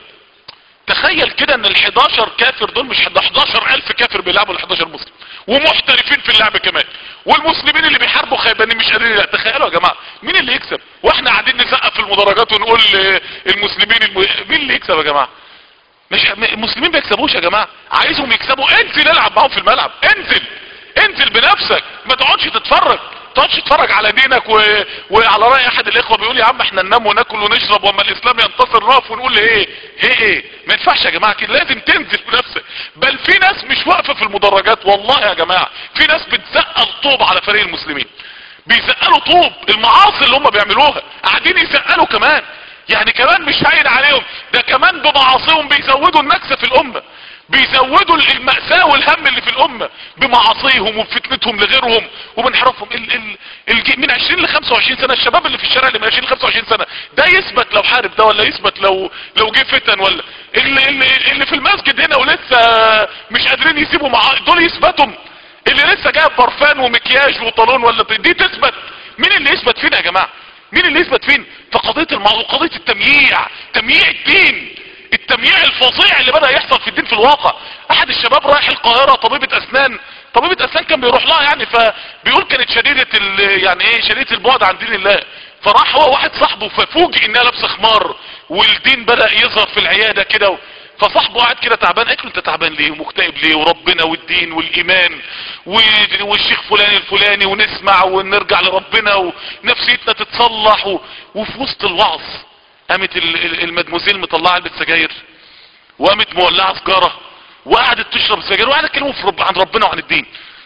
تخيل كده ان ال11 كافر دول مش 11 الف كافر بيلعبوا ال11 مسلم ومحترفين في اللعب كمان والمسلمين اللي بيحاربوا خيبانين مش قادرين لا تخيلوا يا جماعه مين اللي يكسب واحنا قاعدين نسقف في المدرجات ونقول المسلمين الم... مين اللي يكسب يا جماعه مش المسلمين ما يكسبوش يا جماعه عايزهم يكسبوا انزل العب معاهم في الملعب انزل انزل بنفسك ما تقعدش تتفرج تقعدش تتفرج على دينك و... وعلى رأي احد الاخوة بيقول يا عم احنا ننام وناكل ونشرب واما الاسلام ينتصر نقف ونقول ايه ايه ايه ما ينفعش يا جماعة كده لازم تنزل بنفسك بل في ناس مش واقفة في المدرجات والله يا جماعة في ناس بتزقل طوب على فريق المسلمين بيزقلوا طوب المعاصي اللي هم بيعملوها قاعدين يزقلوا كمان يعني كمان مش هين عليهم ده كمان بمعاصيهم بيزودوا النكسة في الامة بيزودوا المأساة والهم اللي في الأمة بمعاصيهم وبفتنتهم لغيرهم وبانحرافهم ال ال ال من 20 ل 25 سنة الشباب اللي في الشارع اللي من 20 ل 25 سنة ده يثبت لو حارب ده ولا يثبت لو لو جه فتن ولا اللي, اللي, اللي في المسجد هنا ولسه مش قادرين يسيبوا مع دول يثبتوا اللي لسه جايب برفان ومكياج وطالون ولا دي تثبت مين اللي يثبت فينا يا جماعة مين اللي يثبت فين فقضية الموضوع قضية التمييع تمييع الدين التمييع الفظيع اللي بدأ يحصل في الدين في الواقع احد الشباب رايح القاهرة طبيبة اسنان طبيبة اسنان كان بيروح لها يعني فبيقول كانت شديدة يعني ايه شديدة البعد عن دين الله فراح هو واحد صاحبه ففوجئ انها لابسه خمار والدين بدأ يظهر في العيادة كده فصاحبه قاعد كده تعبان قالت له انت تعبان ليه ومكتئب ليه وربنا والدين والايمان والشيخ فلان الفلاني ونسمع ونرجع لربنا ونفسيتنا تتصلح و... وفي وسط الوعظ قامت المدموزيل مطلعه علبه سجاير وقامت مولعه سجاره وقعدت تشرب سجاير وقعدت تكلموا رب عن ربنا وعن الدين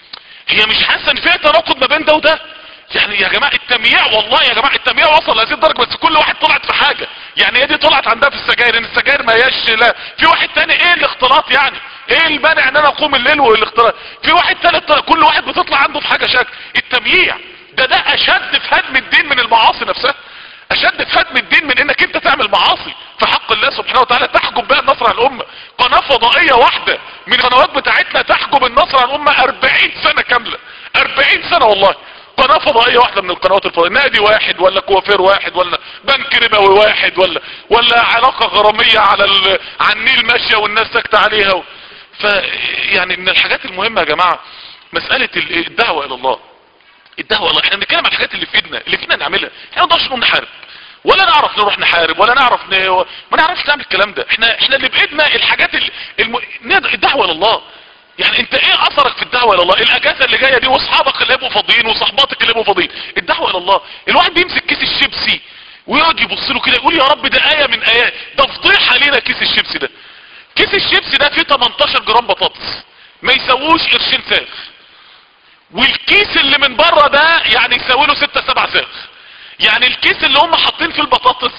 هي مش حاسه ان فيها تناقض ما بين ده وده يعني يا جماعه التمييع والله يا جماعه التمييع وصل لهذه الدرجه بس كل واحد طلعت في حاجه يعني هي دي طلعت عندها في السجاير ان السجاير ما هياش لا في واحد تاني ايه الاختلاط يعني ايه المانع ان انا اقوم الليل والاختلاط في واحد تالت كل واحد بتطلع عنده في حاجه شكل التمييع ده ده اشد في هدم الدين من المعاصي نفسها اشد في هدم الدين من انك انت تعمل معاصي في حق الله سبحانه وتعالى تحجب بها النصر عن الامة قناة فضائية واحدة من القنوات بتاعتنا تحجب النصر عن الامة 40 سنة كاملة 40 سنة والله قناة فضائية واحدة من القنوات الفضائية نادي واحد ولا كوافير واحد ولا بنك ربوي واحد ولا ولا علاقة غرامية على ال... على النيل ماشية والناس ساكتة عليها و... ف يعني من الحاجات المهمة يا جماعة مسألة الدعوة الى الله الدعوة الله احنا بنتكلم عن الحاجات اللي في ايدنا اللي فينا نعملها احنا ما نقدرش نقوم نحارب ولا نعرف نروح نحارب ولا نعرف ن... ما نعرفش نعمل الكلام ده احنا احنا اللي بايدنا الحاجات ال... الم... الدعوه لله يعني انت ايه اثرك في الدعوه الى الله الاجازه اللي جايه دي واصحابك اللي هيبقوا فاضيين وصحباتك اللي هيبقوا فاضيين الدعوه الى الله الواحد بيمسك كيس الشيبسي ويقعد يبص له كده يقول يا رب ده ايه من ايات ده فضيحه لينا كيس الشيبسي ده كيس الشيبسي ده فيه 18 جرام بطاطس ما يسووش قرشين ساغ والكيس اللي من بره ده يعني يساوي له 6 7 ساغ يعني الكيس اللي هم حاطين فيه البطاطس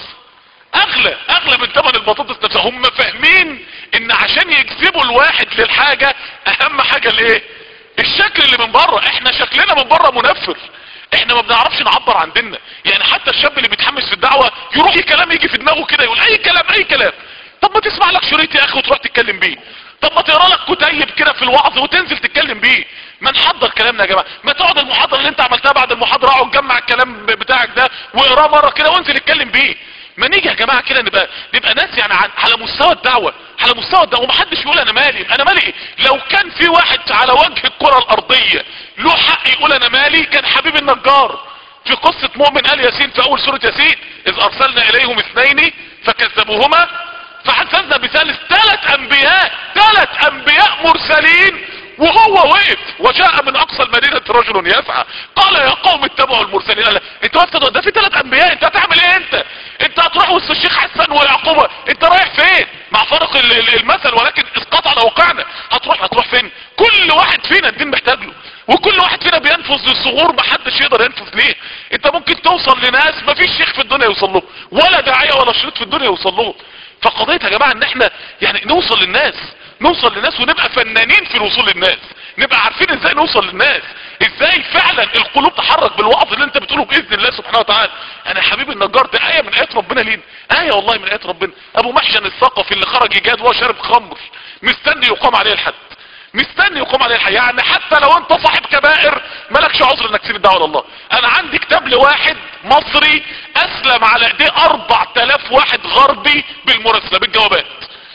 اغلى اغلى من ثمن البطاطس نفسها هم فاهمين ان عشان يجذبوا الواحد للحاجة اهم حاجة الايه الشكل اللي من بره احنا شكلنا من بره منفر احنا ما بنعرفش نعبر عن ديننا يعني حتى الشاب اللي بيتحمس في الدعوة يروح اي كلام يجي في دماغه كده يقول اي كلام اي كلام طب ما تسمع لك شريط يا اخي وتروح تتكلم بيه طب ما تقرا لك كتيب كده في الوعظ وتنزل تتكلم بيه ما نحضر كلامنا يا جماعه ما تقعد المحاضره اللي انت عملتها بعد المحاضره اقعد جمع الكلام بتاعك ده واقراه مره كده وانزل اتكلم بيه ما نيجي يا جماعه كده نبقى نبقى ناس يعني على مستوى الدعوه على مستوى الدعوه ومحدش يقول انا مالي انا مالي إيه؟ لو كان في واحد على وجه الكره الارضيه له حق يقول انا مالي كان حبيب النجار في قصة مؤمن آل ياسين في اول سورة ياسين اذ ارسلنا اليهم اثنين فكذبوهما فحسزنا بثالث ثلاث انبياء ثلاث انبياء مرسلين وهو وقف وجاء من اقصى المدينة رجل يسعى قال يا قوم اتبعوا المرسلين قال انت وقفت ده في ثلاث انبياء انت هتعمل ايه انت انت هتروح وسط الشيخ حسن ويعقوبة انت رايح فين مع فرق المثل ولكن اسقط على واقعنا هتروح هتروح فين كل واحد فينا الدين محتاج له وكل واحد فينا بينفذ للصغور محدش يقدر ينفذ ليه انت ممكن توصل لناس مفيش شيخ في الدنيا يوصل له ولا داعية ولا شريط في الدنيا يوصل له فقضية يا جماعة ان احنا يعني نوصل للناس نوصل للناس ونبقى فنانين في الوصول للناس نبقى عارفين ازاي نوصل للناس ازاي فعلا القلوب تحرك بالوعظ اللي انت بتقوله باذن الله سبحانه وتعالى انا يا حبيبي النجار ده ايه من ايات ربنا لينا ايه والله من ايات ربنا ابو محشن الثقفي اللي خرج يجاد وهو شارب خمر مستني يقام عليه الحد مستني يقوم عليه الحي يعني حتى لو انت صاحب كبائر مالكش عذر انك تسيب الدعوه لله انا عندي كتاب لواحد مصري اسلم على ايديه 4000 واحد غربي بالمراسله بالجوابات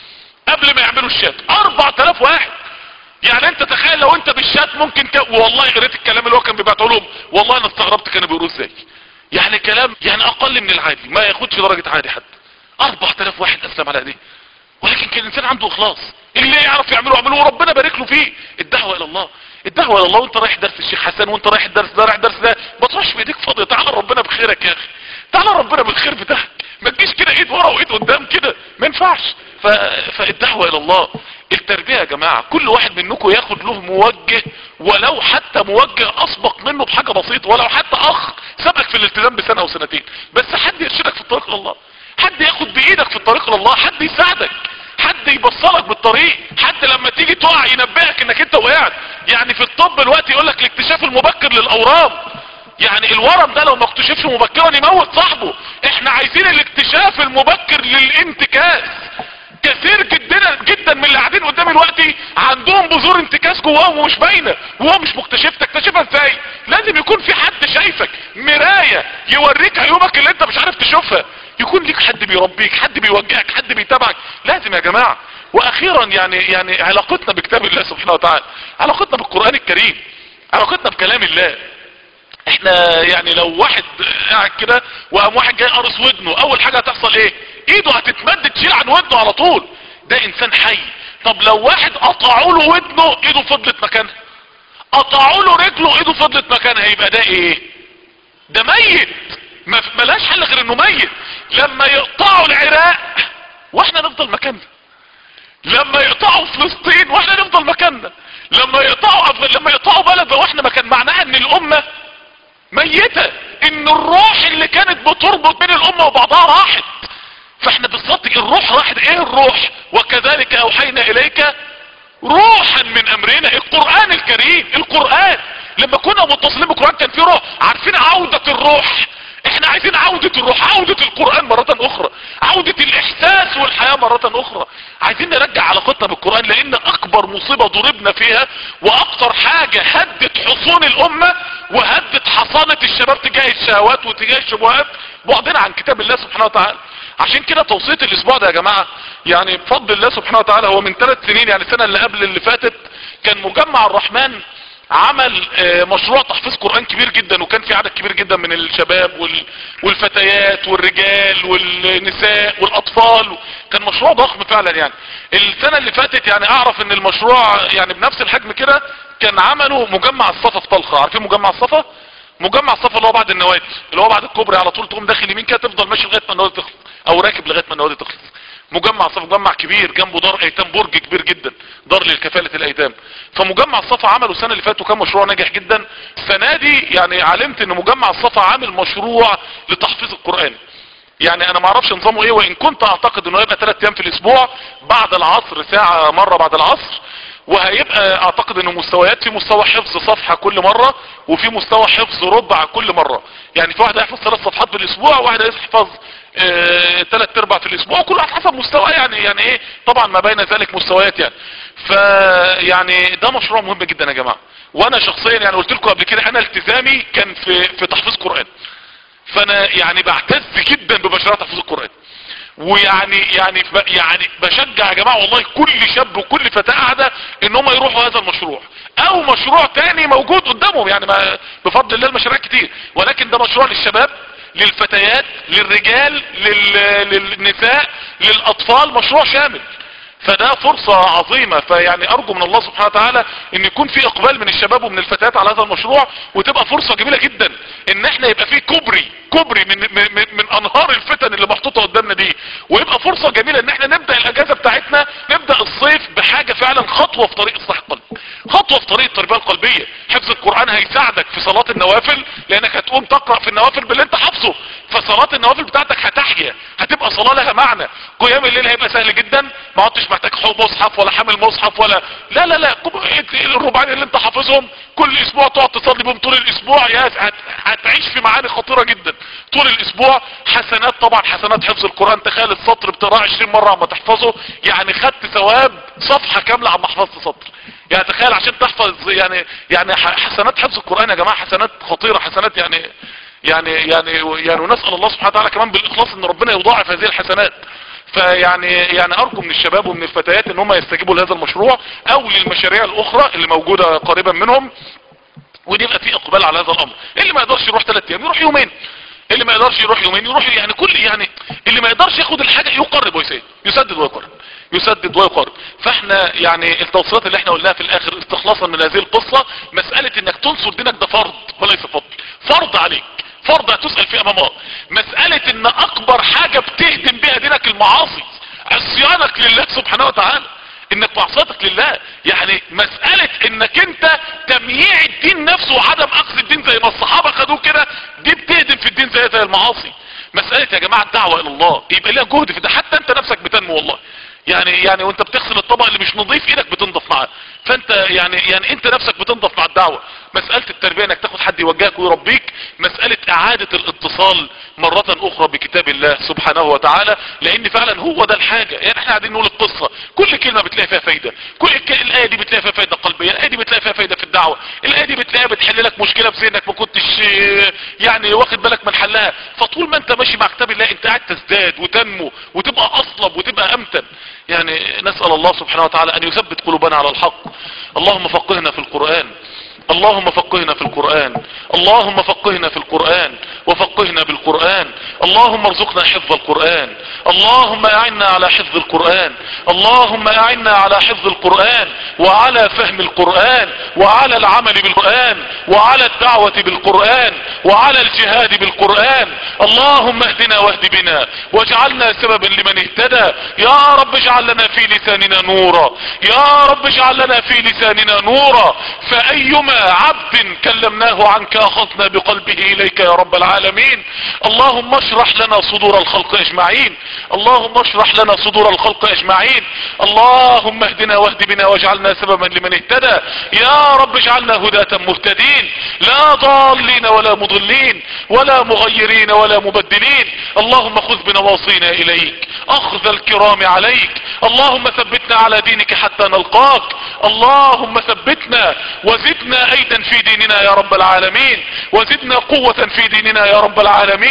قبل ما يعملوا الشات 4000 واحد يعني انت تخيل لو انت بالشات ممكن ك... والله قريت الكلام اللي هو كان بيبعته لهم والله انا استغربت كانوا بيقولوا ازاي يعني كلام يعني اقل من العادي ما ياخدش درجه عادي حد 4000 واحد اسلم على ايديه ولكن كان الانسان عنده اخلاص اللي يعرف يعمله يعمله وربنا بارك له فيه الدعوه الى الله الدعوه الى الله وانت رايح درس الشيخ حسن وانت رايح الدرس ده رايح الدرس ده ما تروحش بايديك فاضيه تعالى ربنا بخيرك يا اخي تعالى ربنا بالخير بتاعك ما تجيش كده ايد ورا وايد قدام كده ما ينفعش ف... فالدعوه الى الله التربيه يا جماعه كل واحد منكم ياخد له موجه ولو حتى موجه اسبق منه بحاجه بسيطه ولو حتى اخ سبقك في الالتزام بسنه او سنتين بس حد يرشدك في الطريق لله حد ياخد بايدك في الطريق لله حد يساعدك حد يبصلك بالطريق حد لما تيجي تقع ينبهك انك انت وقعت يعني في الطب الوقت يقول لك الاكتشاف المبكر للاورام يعني الورم ده لو ما اكتشفش مبكرا يموت صاحبه احنا عايزين الاكتشاف المبكر للانتكاس كثير جدا جدا من اللي قاعدين قدامي دلوقتي عندهم بذور انتكاس جواهم ومش باينه وهو مش مكتشف تكتشفها ازاي لازم يكون في حد شايفك مرايه يوريك عيوبك اللي انت مش عارف تشوفها يكون ليك حد بيربيك حد بيوجهك حد بيتابعك لازم يا جماعه واخيرا يعني يعني علاقتنا بكتاب الله سبحانه وتعالى علاقتنا بالقران الكريم علاقتنا بكلام الله احنا يعني لو واحد قاعد كده وقام واحد جاي قرص ودنه اول حاجه هتحصل ايه ايده هتتمد تشيل عن ودنه على طول ده انسان حي طب لو واحد قطعوا له ودنه ايده فضلت مكانها قطعوا له رجله ايده فضلت مكانها يبقى ده ايه ده ميت ما ملاش حل غير انه ميت لما يقطعوا العراق واحنا نفضل مكاننا لما يقطعوا فلسطين واحنا نفضل مكاننا لما يقطعوا أفغ... لما يقطعوا بلد واحنا مكان معناها ان الامه ميتة ان الروح اللي كانت بتربط بين الامة وبعضها راحت فاحنا بالظبط الروح راحت ايه الروح وكذلك اوحينا اليك روحا من امرنا القرآن الكريم القرآن لما كنا متصلين بالقرآن كان في روح عارفين عودة الروح احنا عايزين عودة الروح عودة القرآن مرة اخرى عودة الاحساس والحياة مرة اخرى عايزين نرجع علاقتنا بالقرآن لان اكبر مصيبة ضربنا فيها واكتر حاجة هدت حصون الامة وهدت حصانة الشباب تجاه الشهوات وتجاه الشبهات بعدنا عن كتاب الله سبحانه وتعالى عشان كده توصية الاسبوع ده يا جماعة يعني بفضل الله سبحانه وتعالى هو من ثلاث سنين يعني السنة اللي قبل اللي فاتت كان مجمع الرحمن عمل آه، مشروع تحفيظ قرآن كبير جدا وكان في عدد كبير جدا من الشباب وال- والفتيات والرجال والنساء والاطفال كان مشروع ضخم فعلا يعني السنة اللي فاتت يعني اعرف ان المشروع يعني بنفس الحجم كده كان عملوا مجمع الصفا في طلخة عارفين مجمع الصفا مجمع الصفا اللي هو بعد النوادي اللي هو بعد الكوبري على طول تقوم داخل يمين كده تفضل ماشي لغايه ما النوادي تخلص او راكب لغايه ما النوادي تخلص مجمع الصفا مجمع كبير جنبه دار ايتام برج كبير جدا دار للكفاله الايتام فمجمع الصفا عملوا السنه اللي فاتت وكان مشروع ناجح جدا السنه دي يعني علمت ان مجمع الصفا عامل مشروع لتحفيظ القران يعني انا ما اعرفش نظامه ايه وان كنت اعتقد انه هيبقى ثلاث ايام في الاسبوع بعد العصر ساعة مرة بعد العصر وهيبقى اعتقد انه مستويات في مستوى حفظ صفحة كل مرة وفي مستوى حفظ ربع كل مرة يعني في واحد هيحفظ ثلاث صفحات في الاسبوع وواحد هيحفظ اه ثلاث ارباع في الاسبوع كل واحد حسب مستوى يعني يعني ايه طبعا ما بين ذلك مستويات يعني فيعني ده مشروع مهم جدا يا جماعة وانا شخصيا يعني قلت لكم قبل كده انا التزامي كان في في تحفيظ قرآن فانا يعني بعتز جدا بمشروع تحفيظ القرآن ويعني يعني ب- يعني بشجع يا جماعة والله كل شاب وكل فتاة قاعدة ان هم يروحوا هذا المشروع او مشروع تاني موجود قدامهم يعني ما بفضل الله المشاريع كتير ولكن ده مشروع للشباب للفتيات للرجال لل... للنساء للاطفال مشروع شامل فده فرصة عظيمة فيعني ارجو من الله سبحانه وتعالى ان يكون في اقبال من الشباب ومن الفتيات على هذا المشروع وتبقى فرصة جميلة جدا ان احنا يبقى في كوبري كوبري من, من, من, من انهار الفتن اللي محطوطة قدامنا دي ويبقى فرصة جميلة ان احنا نبدأ الاجازة بتاعتنا نبدأ الصيف بحاجة فعلا خطوة في طريق اصلاح القلب خطوة في طريق التربية القلبية حفظ القرآن هيساعدك في صلاة النوافل لانك هتقوم تقرأ في النوافل باللي انت حافظه فصلاة النوافل بتاعتك هتحيا هتبقى صلاة لها معنى قيام الليل هيبقى سهل جدا ما عدتش محتاج حو- مصحف ولا حامل مصحف ولا لا لا لا قم- الربعين اللي انت حافظهم كل اسبوع تقعد تصلي بهم طول الاسبوع يا هت- هتعيش في معاني خطيرة جدا طول الاسبوع حسنات طبعا حسنات حفظ القرآن تخيل السطر بتقراه 20 مرة عما تحفظه يعني خدت ثواب صفحة كاملة عما حفظت سطر يعني تخيل عشان تحفظ يعني يعني ح- حسنات حفظ القرآن يا جماعة حسنات خطيرة حسنات يعني يعني يعني يعني ونسأل الله سبحانه وتعالى كمان بالإخلاص ان ربنا يضاعف هذه الحسنات فيعني يعني ارجو من الشباب ومن الفتيات ان هم يستجيبوا لهذا المشروع او للمشاريع الاخرى اللي موجودة قريبا منهم ودي يبقى في اقبال على هذا الامر اللي ما يقدرش يروح ثلاث ايام يروح يومين اللي ما يقدرش يروح يومين يروح يعني كل يعني اللي ما يقدرش ياخد الحاجة يقرب ويسدد يسدد ويقرب يسدد ويقرب فاحنا يعني التوصيات اللي احنا قلناها في الاخر استخلاصا من هذه القصة مسألة انك تنصر دينك ده فرض وليس فضل فرض عليك فرض هتسأل فيه امام الله مسألة ان اكبر حاجة بتهدم بها دينك المعاصي عصيانك لله سبحانه وتعالى انك معصيتك لله يعني مسألة انك انت تمييع الدين نفسه وعدم اخذ الدين زي ما الصحابة خدوه كده دي بتهدم في الدين زي زي المعاصي مسألة يا جماعة الدعوة الى الله يبقى ليها جهد في ده حتى انت نفسك بتنمو والله يعني يعني وانت بتغسل الطبق اللي مش نظيف ايدك بتنضف معاه فانت يعني يعني انت نفسك بتنضف مع الدعوة مسألة التربية انك تاخد حد يوجهك ويربيك مسألة اعادة الاتصال مرة اخرى بكتاب الله سبحانه وتعالى لان فعلا هو ده الحاجة يعني احنا قاعدين نقول القصة كل كلمة بتلاقي فيها فايدة كل ك- الاية دي بتلاقي فيها فايدة قلبية الاية دي بتلاقي فيها فايدة في الدعوة الاية دي بتلاقيها بتحل لك مشكلة في ذهنك ما كنتش آه، يعني واخد بالك من حلها فطول ما انت ماشي مع كتاب الله انت قاعد تزداد وتنمو وتبقى اصلب وتبقى امتن يعني نسأل الله سبحانه وتعالى ان يثبت قلوبنا على الحق اللهم فقهنا في القرآن اللهم فقهنا في القرآن اللهم فقهنا في القرآن وفقهنا بالقرآن اللهم ارزقنا حفظ القرآن اللهم اعنا على حفظ القرآن اللهم اعنا على حفظ القرآن وعلى فهم القرآن وعلى العمل بالقرآن وعلى الدعوة بالقرآن وعلى الجهاد بالقرآن اللهم اهدنا واهد بنا واجعلنا سببا لمن اهتدى يا رب اجعل لنا في لساننا نورا يا رب اجعل لنا في لساننا نورا فأيما عبد كلمناه عنك أخذنا بقلبه إليك يا رب العالمين اللهم اشرح لنا صدور الخلق أجمعين اللهم اشرح لنا صدور الخلق أجمعين اللهم اهدنا واهد بنا واجعلنا سببا لمن اهتدى يا رب اجعلنا هداة مهتدين لا ضالين ولا مضلين ولا مغيرين ولا مبدلين اللهم خذ بنواصينا إليك أخذ الكرام عليك اللهم ثبتنا على دينك حتى نلقاك اللهم ثبتنا وزدنا أيدا في ديننا يا رب العالمين وزدنا قوة في ديننا يا رب العالمين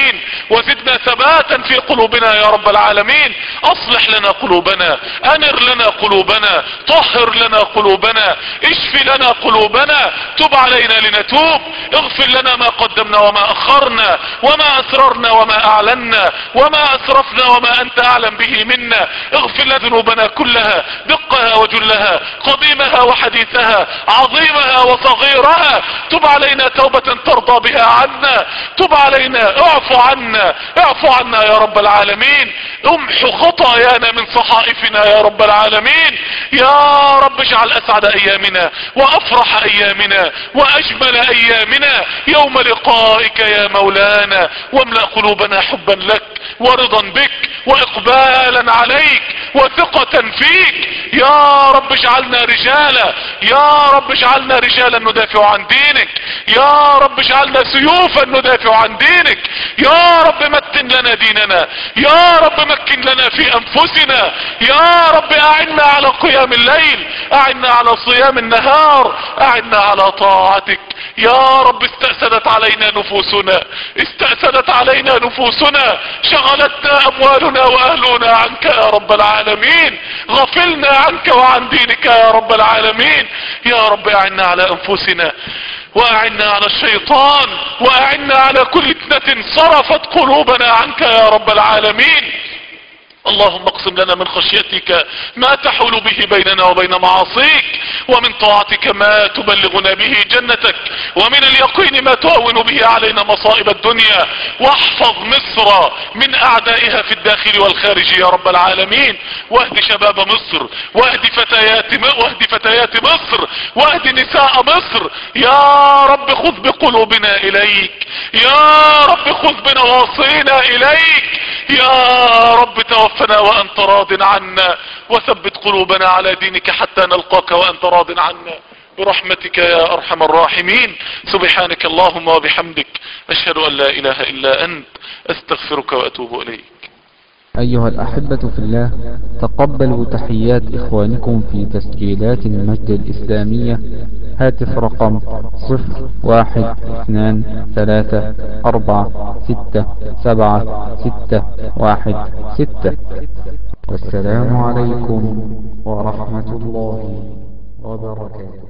وزدنا ثباتا في قلوبنا يا رب العالمين اصلح لنا قلوبنا انر لنا قلوبنا طهر لنا قلوبنا اشف لنا قلوبنا تب علينا لنتوب اغفر لنا ما قدمنا وما اخرنا وما اسررنا وما اعلنا وما اسرفنا وما انت اعلم به منا اغفر لنا ذنوبنا كلها دقها وجلها قديمها وحديثها عظيمها وصغيرها تب علينا توبة ترضى بها عنا تب علينا اعفو عنا اعفو عنا يا رب العالمين امحو خطايانا من صحائفنا يا رب العالمين يا رب اجعل اسعد ايامنا وافرح ايامنا واجمل ايامنا يوم لقائك يا مولانا واملأ قلوبنا حبا لك ورضا بك واقبالا عليك وثقة فيك يا رب اجعلنا رجالا يا رب اجعلنا رجالا ندافع عن دينك يا رب اجعلنا سيوفا ندافع عن دينك يا رب متن لنا ديننا يا رب مكن لنا في انفسنا يا رب اعنا على قيام الليل اعنا على صيام النهار اعنا على طاعتك يا رب استأسدت علينا نفوسنا استأسدت علينا نفوسنا شغلتنا اموالنا واهلنا عنك يا رب العالمين غفلنا عنك وعن دينك يا رب العالمين يا رب اعنا على انفسنا واعنا على الشيطان واعنا على كل فتنة صرفت قلوبنا عنك يا رب العالمين اللهم اقسم لنا من خشيتك ما تحول به بيننا وبين معاصيك ومن طاعتك ما تبلغنا به جنتك ومن اليقين ما تهون به علينا مصائب الدنيا واحفظ مصر من اعدائها في الداخل والخارج يا رب العالمين واهد شباب مصر واهد فتيات واهد فتيات مصر واهد نساء مصر يا رب خذ بقلوبنا اليك يا رب خذ بنواصينا اليك يا رب توفنا وانت راض عنا وثبت قلوبنا على دينك حتى نلقاك وانت راض عنا برحمتك يا ارحم الراحمين سبحانك اللهم وبحمدك اشهد ان لا اله الا انت استغفرك واتوب اليك أيها الأحبة في الله تقبلوا تحيات إخوانكم في تسجيلات المجد الإسلامية هاتف رقم صفر واحد اثنان ثلاثة أربعة ستة سبعة ستة واحد ستة والسلام عليكم ورحمة الله وبركاته